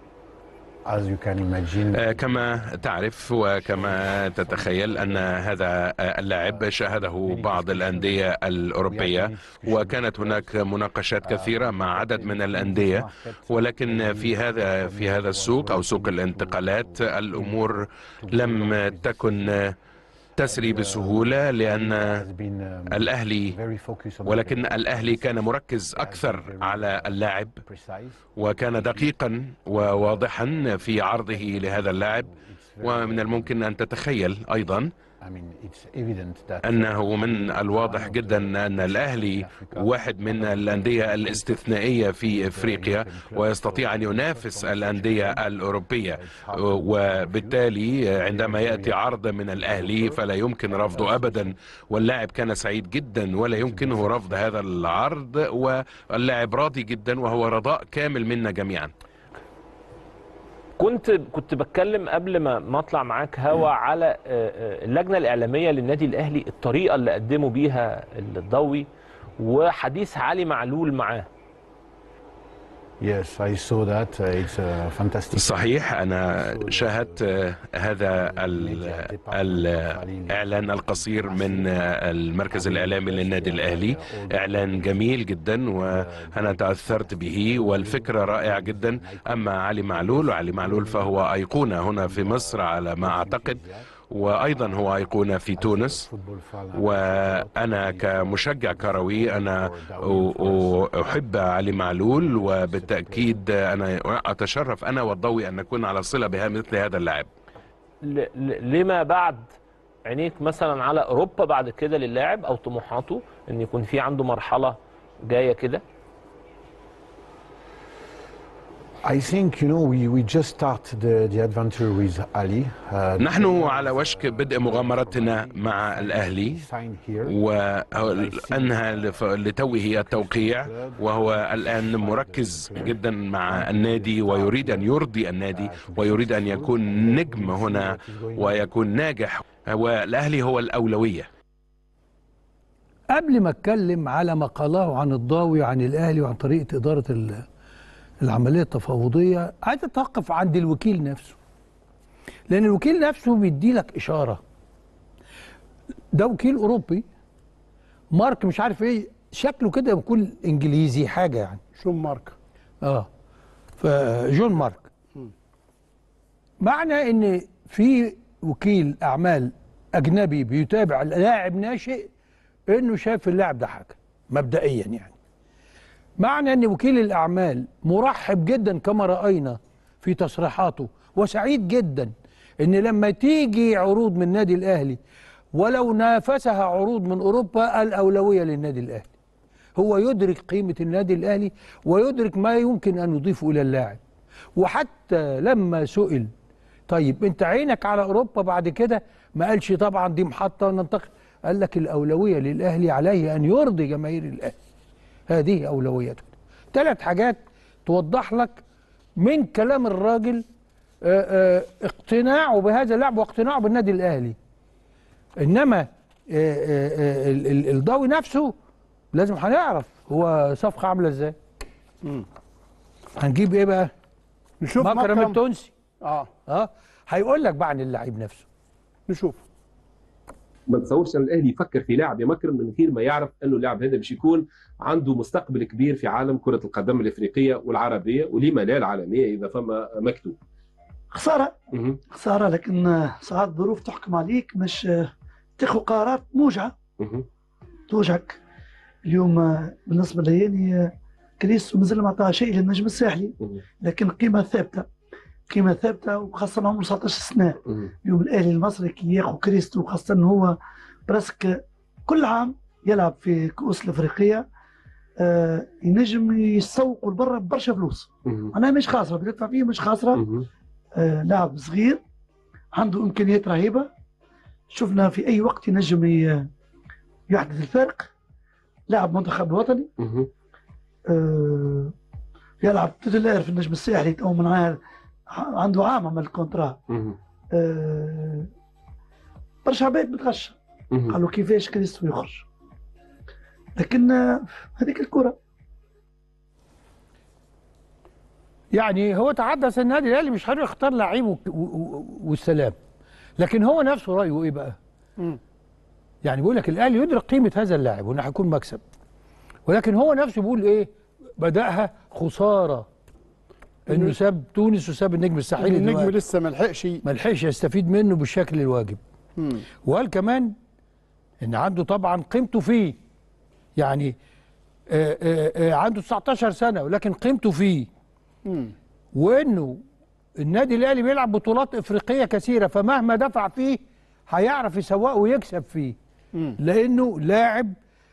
As you can imagine,
آه، كما تعرف وكما تتخيل أن هذا آه، اللاعب شاهده بعض الأندية الأوروبية وكانت هناك مناقشات كثيرة مع عدد من الأندية ولكن في هذا في هذا السوق أو سوق الانتقالات الأمور لم تكن تسري بسهولة لأن
has been um,
الأهلي
very focused on
ولكن الأهلي كان مركز أكثر على اللاعب
precise.
وكان دقيقا وواضحا في عرضه لهذا اللاعب ومن الممكن أن تتخيل أيضا
I mean, it's evident that
أنه من الواضح جدا أن الأهلي واحد من الأندية الاستثنائية في إفريقيا ويستطيع أن ينافس الأندية الأوروبية وبالتالي عندما يأتي عرض من الأهلي فلا يمكن رفضه أبدا واللاعب كان سعيد جدا ولا يمكنه رفض هذا العرض واللاعب راضي جدا وهو رضاء كامل منا جميعا
كنت كنت بتكلم قبل ما ما اطلع معاك هوا على آه، آه، اللجنه الاعلاميه للنادي الاهلي الطريقه اللي قدموا بيها الضوي وحديث علي معلول معاه
yes, I saw that. Uh, it's a fantastic.
صحيح أنا شاهدت آه، هذا ال- الإعلان القصير من آه، المركز الإعلامي للنادي الأهلي إعلان جميل جدا وأنا تأثرت به والفكرة رائعة جدا أما علي معلول وعلي معلول فهو أيقونة هنا في مصر على ما أعتقد وأيضا هو أيقونة في تونس
football fan.
وأنا كمشجع كروي أنا أ- أ- أحب علي معلول وبالتأكيد أنا أتشرف أنا والضوي أن نكون على صلة بها مثل هذا اللاعب
ل- ل- لما بعد عينيك مثلا على اوروبا بعد كده للاعب او طموحاته ان يكون في عنده مرحله جايه كده
I think you know we, we just start the, the adventure with Ali. Uh,
نحن على وشك بدء مغامرتنا مع الأهلي
signed here.
وأنهى لف- لتوه التوقيع وهو الآن مركز جدا مع النادي ويريد أن يرضي النادي ويريد أن يكون نجم هنا ويكون ناجح والأهلي هو الأولوية
قبل ما اتكلم على ما قاله عن الضاوي عن الاهلي وعن طريقه اداره ال- العمليه التفاوضيه عايز اتوقف عند الوكيل نفسه لان الوكيل نفسه بيدي لك اشاره ده وكيل اوروبي مارك مش عارف ايه شكله كده بيكون انجليزي حاجه يعني
شون مارك
اه فجون مارك معنى ان في وكيل اعمال اجنبي بيتابع لاعب ناشئ انه شايف اللاعب ده حاجه مبدئيا يعني معنى ان وكيل الاعمال مرحب جدا كما راينا في تصريحاته وسعيد جدا ان لما تيجي عروض من النادي الاهلي ولو نافسها عروض من اوروبا الاولويه للنادي الاهلي هو يدرك قيمة النادي الأهلي ويدرك ما يمكن أن يضيفه إلى اللاعب وحتى لما سئل طيب أنت عينك على أوروبا بعد كده ما قالش طبعا دي محطة ننتقل قال لك الأولوية للأهلي عليه أن يرضي جماهير الأهلي هذه أولويته ثلاث حاجات توضح لك من كلام الراجل آه، آه، اقتناعه بهذا اللاعب واقتناعه بالنادي الأهلي انما آه، آه، آه، ال- ال- الضوي نفسه لازم هنعرف هو صفقه عامله ازاي هنجيب ايه بقى
نشوف
مكرم
مكرم
التونسي
اه
اه هيقول لك بقى عن اللعيب نفسه
نشوف
ما تصورش ان الاهلي يفكر في لاعب يا مكرم من غير ما يعرف انه اللاعب هذا باش يكون عنده مستقبل كبير في عالم كره القدم الافريقيه والعربيه ولما لا العالميه اذا فما مكتوب
خساره
مهم.
خساره لكن آه، ساعات الظروف تحكم عليك مش آه، تاخذ قرارات موجعه
مهم.
توجعك اليوم آه، بالنسبه لياني آه، كريستو مازال ما عطاها شيء للنجم الساحلي
مهم.
لكن قيمه ثابته قيمه ثابته وخاصه عمره 19 سنه
مهم.
اليوم الاهلي المصري كي ياخذ كريستو خاصه انه هو برسك كل عام يلعب في كؤوس الافريقيه آه ينجم يسوقوا لبرا برشا فلوس
مهم.
انا مش خاسره بتدفع فيه مش خاسره
مهم.
آه لاعب صغير عنده امكانيات رهيبه شفنا في اي وقت ينجم ي- يحدث الفارق لاعب منتخب وطني
مهم.
آه يلعب تitulaire في النجم الساحلي تو من عام عنده عام عمل الكونترا
مهم.
آه برشا عباد بتغشى
مهم.
قالوا كيفاش كريستو يخرج لكن آه، هذيك الكره
يعني هو تحدث النادي الاهلي مش هيروح يختار لعيب و- و- و- والسلام لكن هو نفسه رايه ايه بقى
مم.
يعني بيقول لك الاهلي يدرك قيمه هذا اللاعب وانه هيكون مكسب ولكن هو نفسه بيقول ايه بداها خساره انه ساب تونس وساب النجم الساحلي
النجم
دلوقتي.
لسه ما لحقش
ما لحقش يستفيد منه بالشكل الواجب
مم.
وقال كمان ان عنده طبعا قيمته فيه يعني آآ آآ عنده 19 سنه ولكن قيمته فيه
مم.
وانه النادي الاهلي بيلعب بطولات افريقيه كثيره فمهما دفع فيه هيعرف يسوقه ويكسب فيه
مم.
لانه لاعب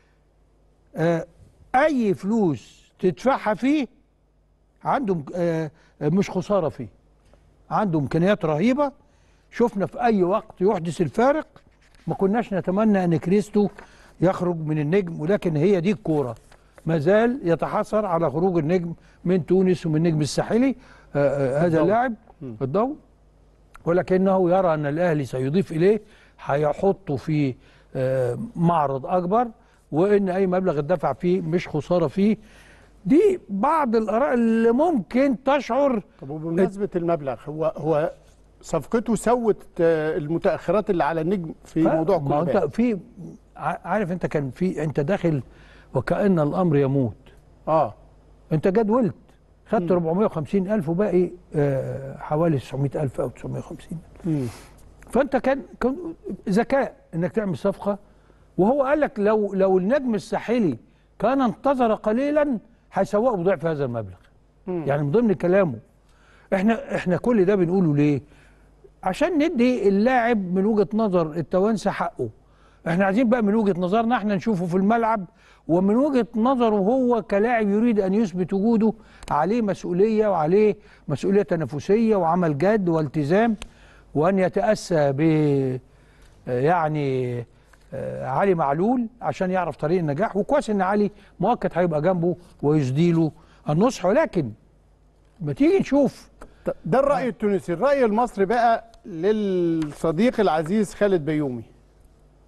آه، اي فلوس تدفعها فيه عنده آه، مش خساره فيه عنده امكانيات رهيبه شفنا في اي وقت يحدث الفارق ما كناش نتمنى ان كريستو يخرج من النجم ولكن هي دي الكوره ما زال يتحسر على خروج النجم من تونس ومن النجم الساحلي آه، آه، هذا
الضوء.
اللاعب الضوء ولكنه يرى ان الاهلي سيضيف اليه هيحطه في آه، معرض اكبر وان اي مبلغ اتدفع فيه مش خساره فيه دي بعض الاراء اللي ممكن تشعر
طب وبمناسبه المبلغ هو هو صفقته سوت آه، المتاخرات اللي على النجم في
ف-
موضوع
ما هو
كل
انت في ع- عارف انت كان في انت داخل وكأن الامر يموت
اه
انت جدولت خدت 450 الف وباقي آه، حوالي 900 الف او 950
مم.
فانت كان كان ذكاء انك تعمل صفقه وهو قال لك لو لو النجم الساحلي كان انتظر قليلا هيسوقه بضعف هذا المبلغ
مم.
يعني من ضمن كلامه احنا احنا كل ده بنقوله ليه عشان ندي اللاعب من وجهه نظر التوانسه حقه احنا عايزين بقى من وجهه نظرنا احنا نشوفه في الملعب ومن وجهه نظره هو كلاعب يريد ان يثبت وجوده عليه مسؤوليه وعليه مسؤوليه تنافسيه وعمل جد والتزام وان يتاسى ب آه، يعني آه، علي معلول عشان يعرف طريق النجاح وكويس ان علي مؤكد هيبقى جنبه ويسديله النصح ولكن ما تيجي نشوف
ط- ده الراي التونسي الراي المصري بقى للصديق العزيز خالد بيومي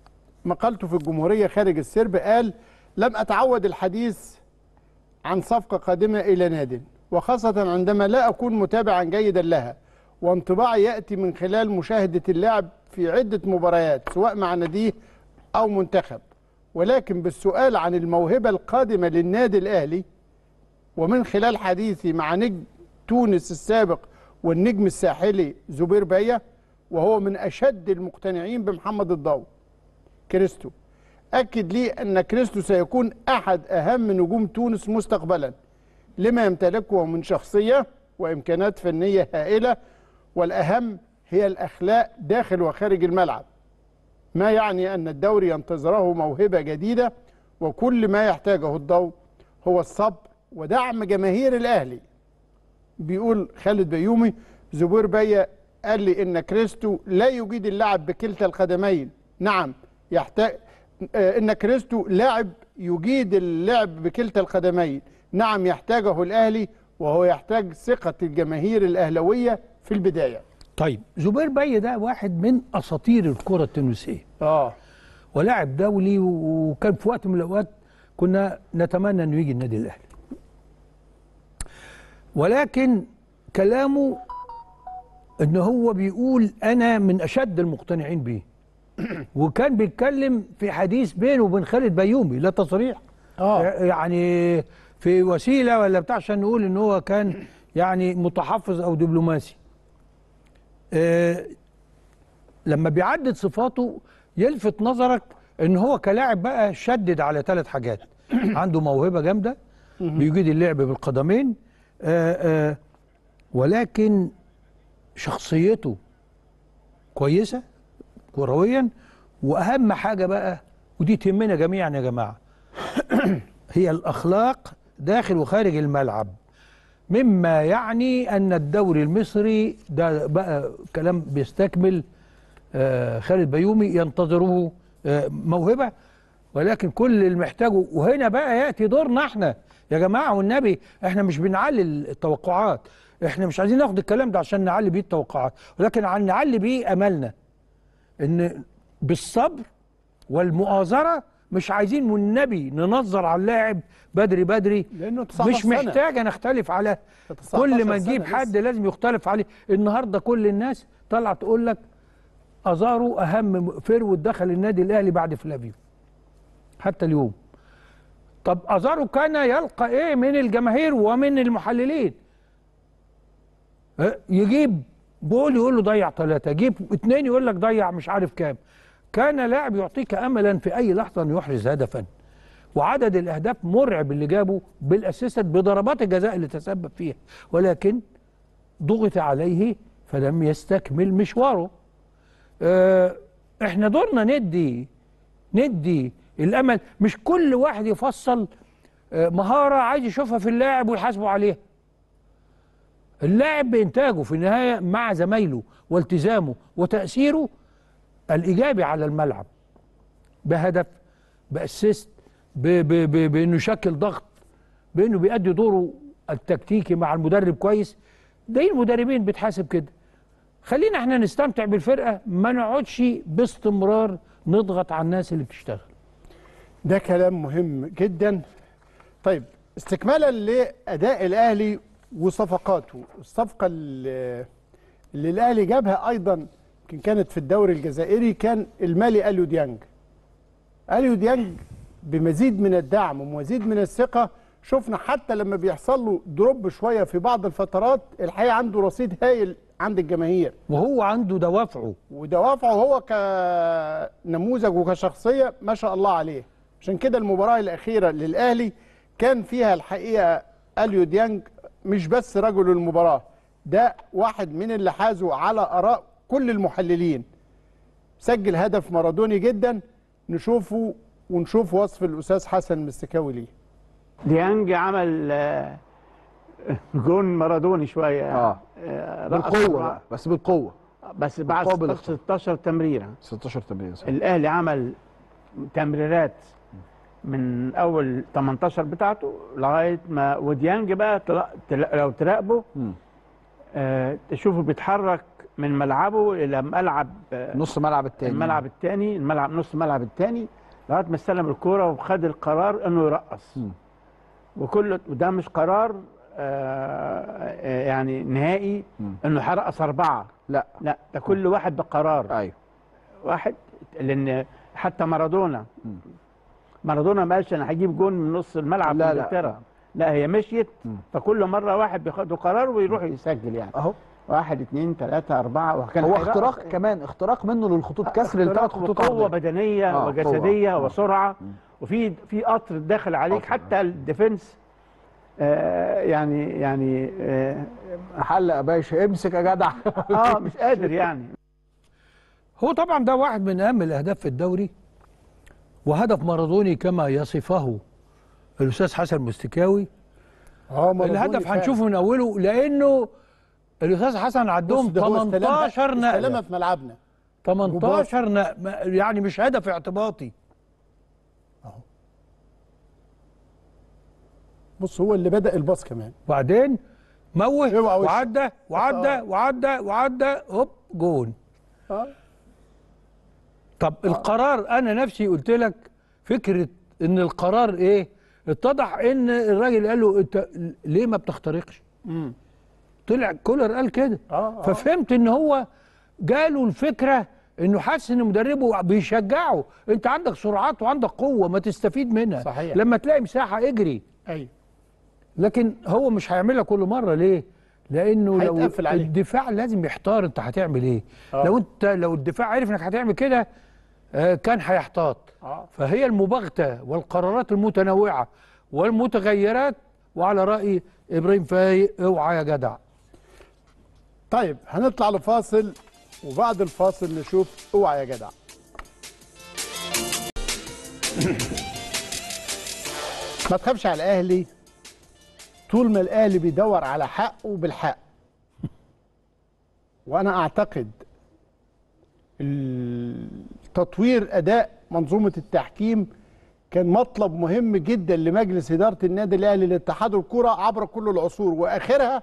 مقالته في الجمهوريه خارج السرب قال لم اتعود الحديث عن صفقه قادمه الى ناد وخاصه عندما لا اكون متابعا جيدا لها وانطباعي ياتي من خلال مشاهده اللاعب في عده مباريات سواء مع ناديه او منتخب ولكن بالسؤال عن الموهبه القادمه للنادي الاهلي ومن خلال حديثي مع نجم تونس السابق والنجم الساحلي زبير باية وهو من أشد المقتنعين بمحمد الضو كريستو أكد لي أن كريستو سيكون أحد أهم نجوم تونس مستقبلا لما يمتلكه من شخصية وإمكانات فنية هائلة والأهم هي الأخلاق داخل وخارج الملعب ما يعني أن الدوري ينتظره موهبة جديدة وكل ما يحتاجه الضوء هو الصبر ودعم جماهير الأهلي بيقول خالد بيومي زبير بيا قال لي ان كريستو لا يجيد اللعب بكلتا القدمين نعم يحتاج آه، ان كريستو لاعب يجيد اللعب بكلتا القدمين نعم يحتاجه الاهلي وهو يحتاج ثقه الجماهير الاهلاويه في البدايه
طيب زبير بي ده واحد من اساطير الكره التونسيه
اه
ولاعب دولي وكان في وقت من الاوقات كنا نتمنى انه يجي النادي الاهلي ولكن كلامه ان هو بيقول انا من اشد المقتنعين بيه وكان بيتكلم في حديث بينه وبين خالد بيومي لا تصريح
اه
يعني في وسيله ولا بتاع عشان نقول ان هو كان يعني متحفظ او دبلوماسي آه لما بيعدد صفاته يلفت نظرك ان هو كلاعب بقى شدد على ثلاث حاجات عنده موهبه جامده بيجيد اللعب بالقدمين آه آه ولكن شخصيته كويسه كرويا واهم حاجه بقى ودي تهمنا جميعا يا جماعه هي الاخلاق داخل وخارج الملعب مما يعني ان الدوري المصري ده بقى كلام بيستكمل آه خالد بيومي ينتظره آه موهبه ولكن كل اللي محتاجه وهنا بقى ياتي دورنا احنا يا جماعه والنبي احنا مش بنعلي التوقعات احنا مش عايزين ناخد الكلام ده عشان نعلي بيه التوقعات ولكن عن نعلي بيه املنا ان بالصبر والمؤازره مش عايزين والنبي ننظر على اللاعب بدري بدري
لانه 19
مش
سنة.
محتاجه نختلف على
19
كل ما
سنة
نجيب
لسه.
حد لازم يختلف عليه النهارده كل الناس طالعه تقول لك ازارو اهم فيرود دخل النادي الاهلي بعد فلافيو حتى اليوم طب ازارو كان يلقى ايه من الجماهير ومن المحللين اه، يجيب جول يقول له ضيع ثلاثة يجيب اثنين يقول لك ضيع مش عارف كام كان لاعب يعطيك املا في اي لحظه ان يحرز هدفا وعدد الاهداف مرعب اللي جابه بالاسيست بضربات الجزاء اللي تسبب فيها ولكن ضغط عليه فلم يستكمل مشواره اه، احنا دورنا ندي ندي الامل مش كل واحد يفصل اه، مهاره عايز يشوفها في اللاعب ويحاسبه عليها اللاعب بإنتاجه في النهاية مع زمايله والتزامه وتأثيره الإيجابي على الملعب بهدف بأسيست ب- ب- ب- بأنه يشكل ضغط بأنه بيأدي دوره التكتيكي مع المدرب كويس ده المدربين بتحاسب كده خلينا احنا نستمتع بالفرقة ما نقعدش باستمرار نضغط على الناس اللي بتشتغل
ده كلام مهم جدا طيب استكمالا لاداء الاهلي وصفقاته الصفقه اللي, اللي الاهلي جابها ايضا يمكن كانت في الدوري الجزائري كان المالي اليو ديانج اليو ديانج بمزيد من الدعم ومزيد من الثقه شفنا حتى لما بيحصل له دروب شويه في بعض الفترات الحقيقه عنده رصيد هايل عند الجماهير
وهو عنده دوافعه
ودوافعه هو كنموذج وكشخصيه ما شاء الله عليه عشان كده المباراه الاخيره للاهلي كان فيها الحقيقه اليو ديانج مش بس رجل المباراه ده واحد من اللي حازوا على اراء كل المحللين سجل هدف مارادوني جدا نشوفه ونشوف وصف الاستاذ حسن مستكاوي ليه
ديانج عمل آه، جون مارادوني شويه
اه
آه، رقص
بالقوه
مع-
بقى بس بالقوه
بس بعد
بالقوة
16
بالاختراق.
16 تمريره
16 تمرين صح
الاهلي عمل تمريرات من اول 18 بتاعته لغايه ما وديانج بقى تلا- تلا- لو تراقبه
مم.
آه، تشوفه بيتحرك من ملعبه الى ملعب آه،
نص ملعب التاني
الملعب الثاني الملعب نص الملعب الثاني لغايه ما استلم الكوره وخد القرار انه يرقص وكل وده مش قرار آه، آه، يعني نهائي انه هيرقص اربعه
لا
لا ده كل واحد بقرار
ايوه
واحد لان حتى مارادونا مارادونا ما قالش انا هجيب جون من نص الملعب
لا،
في
لا.
انجلترا لا هي مشيت فكل مره واحد بياخد قرار ويروح يسجل يعني
اهو
واحد اثنين ثلاثة أربعة وكان
هو
هيرقص.
اختراق كمان اختراق منه للخطوط كسر الثلاث
اختراق
خطوط
وقوة
أخضر.
بدنية
آه،
وجسدية
قوة.
وسرعة وفي في قطر داخل عليك حتى الديفنس آه يعني يعني آه
حلق يا باشا امسك يا جدع
اه مش قادر يعني
هو طبعا ده واحد من اهم الاهداف في الدوري وهدف مارادوني كما يصفه الاستاذ حسن مستكاوي
اه مارادوني
الهدف
فعلا.
هنشوفه من اوله لانه الاستاذ حسن عندهم
بص ده هو استلمها-
18
استلمها
نقله
في ملعبنا
18 نقله يعني مش هدف اعتباطي
بص هو اللي بدأ الباص كمان
وبعدين موه
اوعى وش.
وعدى وعدى
آه.
وعدى وعدى هوب جون
اه
طب القرار انا نفسي قلت لك فكره ان القرار ايه اتضح ان الراجل قال له انت ليه ما بتخترقش
امم
طلع كولر قال كده
اه
ففهمت ان هو جاله الفكره انه حاسس ان مدربه بيشجعه انت عندك سرعات وعندك قوه ما تستفيد منها
صحيح.
لما تلاقي مساحه اجري
ايوه
لكن هو مش هيعملها كل مره ليه لانه لو
هيتقفل عليه.
الدفاع لازم يحتار انت هتعمل ايه
آه.
لو انت لو الدفاع عرف انك هتعمل كده آه، كان هيحتاط
اه
فهي المباغته والقرارات المتنوعه والمتغيرات وعلى راي ابراهيم فايق اوعى يا جدع
طيب هنطلع لفاصل وبعد الفاصل نشوف اوعى يا جدع ما تخافش على الاهلي طول ما الاهلي بيدور على حقه بالحق وانا اعتقد تطوير اداء منظومه التحكيم كان مطلب مهم جدا لمجلس اداره النادي الاهلي لاتحاد الكره عبر كل العصور واخرها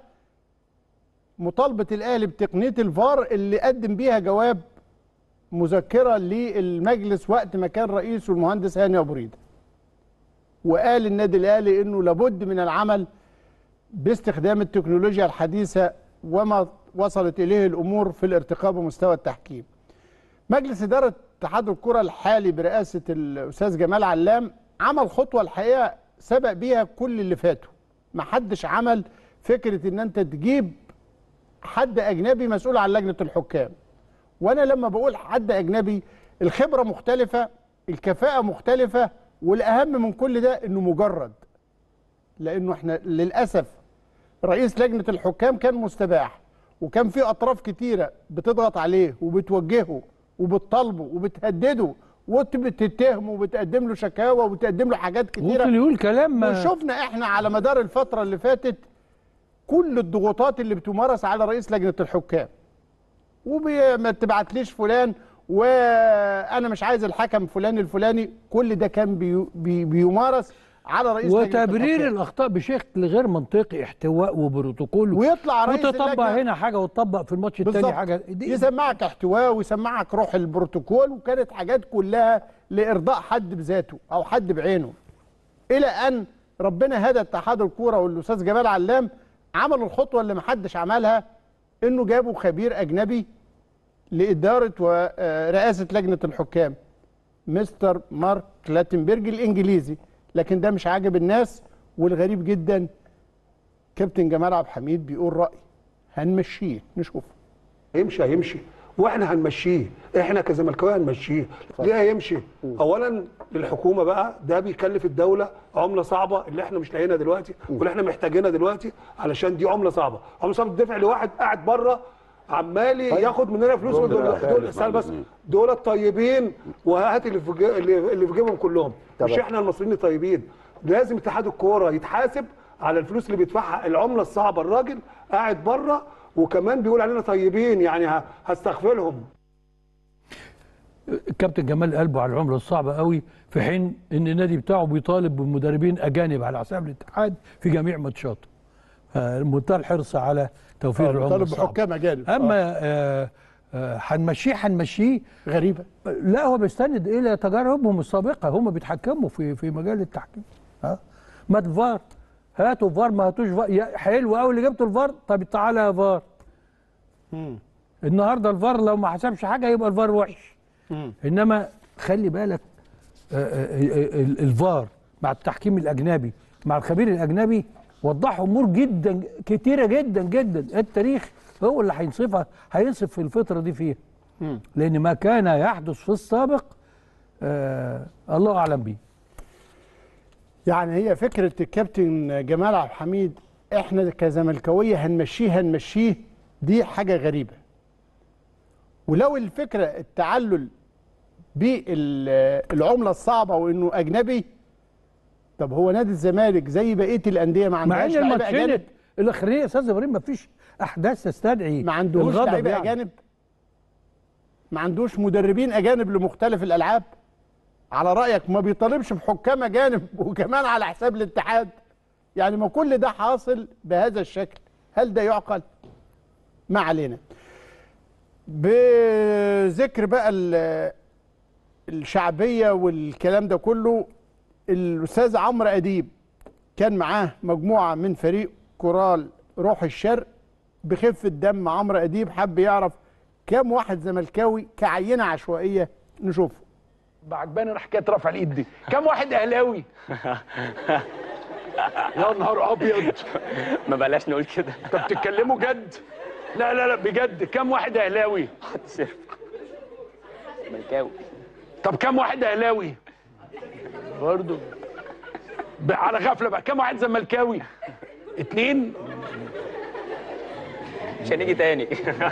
مطالبه الاهلي بتقنيه الفار اللي قدم بيها جواب مذكره للمجلس وقت ما كان رئيسه المهندس هاني ابو ريده وقال النادي الاهلي انه لابد من العمل باستخدام التكنولوجيا الحديثه وما وصلت اليه الامور في الارتقاء بمستوى التحكيم مجلس اداره اتحاد الكره الحالي برئاسه الاستاذ جمال علام عمل خطوه الحقيقه سبق بيها كل اللي فاتوا ما حدش عمل فكره ان انت تجيب حد اجنبي مسؤول عن لجنه الحكام وانا لما بقول حد اجنبي الخبره مختلفه الكفاءه مختلفه والاهم من كل ده انه مجرد لانه احنا للاسف رئيس لجنه الحكام كان مستباح وكان في اطراف كتيره بتضغط عليه وبتوجهه وبتطالبه وبتهدده وبتتهمه وبتقدم له شكاوى وبتقدم له حاجات كتيره
ممكن يقول كلام ما-
وشفنا احنا على مدار الفتره اللي فاتت كل الضغوطات اللي بتمارس على رئيس لجنه الحكام وما تبعتليش فلان وانا مش عايز الحكم فلان الفلاني كل ده كان بي بي بيمارس على رئيس لجنه
وتبرير
الحكام.
الاخطاء بشكل غير منطقي احتواء وبروتوكول
ويطلع رئيس
وتطبق
اللجنة-
هنا حاجه وتطبق في الماتش الثاني
بالظبط.
حاجه دي
يسمعك احتواء ويسمعك روح البروتوكول وكانت حاجات كلها لارضاء حد بذاته او حد بعينه الى ان ربنا هدى اتحاد الكوره والاستاذ جمال علام عملوا الخطوه اللي محدش عملها انه جابوا خبير اجنبي لاداره ورئاسه لجنه الحكام مستر مارك لاتنبرج الانجليزي لكن ده مش عاجب الناس والغريب جدا كابتن جمال عبد الحميد بيقول راي هنمشيه نشوف
هيمشي هيمشي واحنا هنمشيه احنا كزملكاويه هنمشيه ليه هيمشي اولا للحكومه بقى ده بيكلف الدوله عمله صعبه اللي احنا مش لاقيينها دلوقتي واللي احنا محتاجينها دلوقتي علشان دي عمله صعبه عمله صعبه تدفع لواحد قاعد بره عمال ياخد مننا فلوس
دول
دول
بالأخير
دول استنى بس
مم.
دول الطيبين وهات اللي في جي- اللي اللي في جيبهم كلهم مش
طبعا.
احنا المصريين الطيبين لازم اتحاد الكوره يتحاسب على الفلوس اللي بيدفعها العمله الصعبه الراجل قاعد بره وكمان بيقول علينا طيبين يعني ه- هستغفلهم
الكابتن جمال قلبه على العمله الصعبه قوي في حين ان النادي بتاعه بيطالب بمدربين اجانب على حساب الاتحاد في جميع ماتشاته آه، منتهى الحرص على توفير
آه،
العمله
بيطالب
الصعبة.
بحكام أجانب.
اما آه، آه، هنمشيه هنمشيه
غريبه
لا هو بيستند الى تجاربهم السابقه هم بيتحكموا في في مجال التحكيم ها ما الفار هاتوا فار ما هاتوش فار يا حلو قوي اللي جبتوا الفار طب تعالى يا فار النهارده الفار لو ما حسبش حاجه يبقى الفار وحش انما خلي بالك آه، آه، آه، ال- الفار مع التحكيم الاجنبي مع الخبير الاجنبي وضح امور جدا كتيره جدا جدا التاريخ هو اللي هينصفها هينصف في الفتره دي فيها لان ما كان يحدث في السابق آه الله اعلم به
يعني هي فكره الكابتن جمال عبد الحميد احنا كزملكاويه هنمشيه هنمشيه دي حاجه غريبه ولو الفكره التعلل بالعمله الصعبه وانه اجنبي طب هو نادي الزمالك زي بقيه الانديه ما
مع
عندهاش
ان
لعيبه
الماتشين
اجانب
الاخرانيه يا استاذ ابراهيم ما فيش احداث تستدعي
ما عندوش
الغضب
لعيبه
يعني.
اجانب ما عندوش مدربين اجانب لمختلف الالعاب على رايك ما بيطالبش بحكام اجانب وكمان على حساب الاتحاد يعني ما كل ده حاصل بهذا الشكل هل ده يعقل ما علينا بذكر بقى ال- الشعبيه والكلام ده كله الاستاذ عمرو اديب كان معاه مجموعه من فريق كورال روح الشرق بخفه دم عمرو اديب حب يعرف كام واحد زملكاوي كعينه عشوائيه نشوفه
عجباني انا حكايه رفع الايد دي كم واحد اهلاوي يا نهار ابيض
ما بلاش نقول كده
انت بتتكلموا جد لا لا لا بجد كم واحد اهلاوي
زملكاوي
طب كم واحد اهلاوي برضه ب- على غفله بقى كم واحد زملكاوي اتنين
مش هنيجي تاني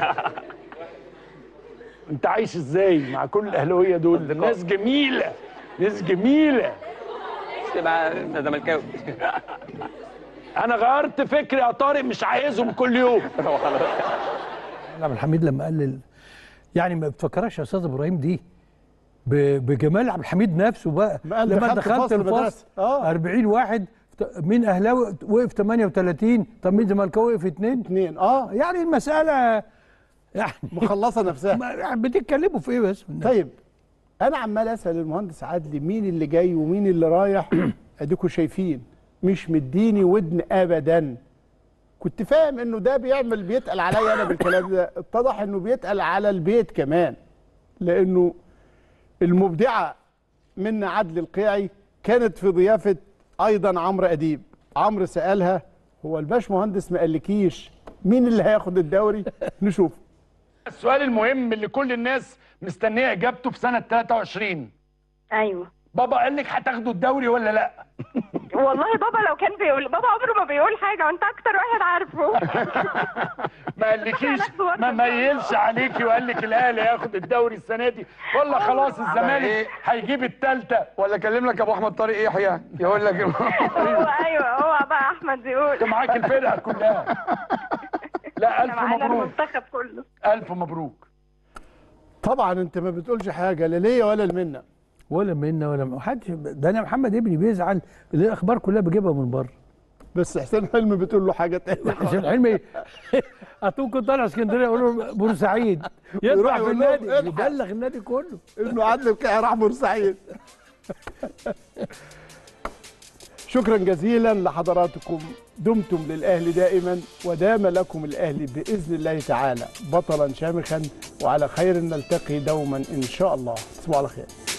انت عايش ازاي مع كل الاهلاويه دول ناس جميله ناس جميله
تبقى زملكاوي
انا غيرت فكري يا طارق مش عايزهم كل يوم
عبد الحميد لما قال لل... يعني ما بتفكرش يا استاذ ابراهيم دي ب... بجمال عبد الحميد نفسه بقى
قال
لما
دخلت
دخلت
فصل
الفصل
مدرسة. آه.
40 واحد مين اهلاوي وقف 38 طب مين زملكاوي وقف اثنين
اثنين اه
يعني المساله يعني
مخلصه نفسها
ما- يعني بتتكلموا في ايه بس
طيب انا عمال اسال المهندس عدلي مين اللي جاي ومين اللي رايح اديكم شايفين مش مديني ودن ابدا كنت فاهم انه ده بيعمل بيتقل عليا انا بالكلام ده اتضح انه بيتقل على البيت كمان لانه المبدعه من عدل القيعي كانت في ضيافه ايضا عمرو اديب عمرو سالها هو الباش مهندس ما قالكيش مين اللي هياخد الدوري نشوف
السؤال المهم اللي كل الناس مستنيه اجابته في سنه 23
ايوه
بابا قال لك هتاخدوا الدوري ولا لا
والله بابا لو كان بيقول بابا عمره ما بيقول حاجه وانت اكتر واحد عارفه
ما قالكيش ما ميلش عليكي وقال لك الاهلي هياخد الدوري السنه دي ولا خلاص الزمالك هيجيب الثالثه
ولا اكلم لك ابو احمد طارق يحيى يقول لك
هو ايوه هو بقى احمد بيقول
انت معاك الفرقه كلها لا الف
معانا
مبروك
المنتخب كله
الف مبروك
طبعا انت ما بتقولش حاجه لا ليا ولا لمنا
ولا منا ولا ما حدش ده انا محمد ابني بيزعل الاخبار كلها بجيبها من بره
بس حسين حلمي بتقول له حاجه تانية
حسين حلمي اتوكل طالع اسكندريه يقول له بورسعيد
يروح
يطلع في
يقول لهم
النادي
الحق.
يبلغ النادي كله
انه عدل القيعي راح بورسعيد شكرا جزيلا لحضراتكم دمتم للاهلي دائما ودام لكم الاهلي باذن الله تعالى بطلا شامخا وعلى خير نلتقي دوما ان شاء الله تصبحوا على خير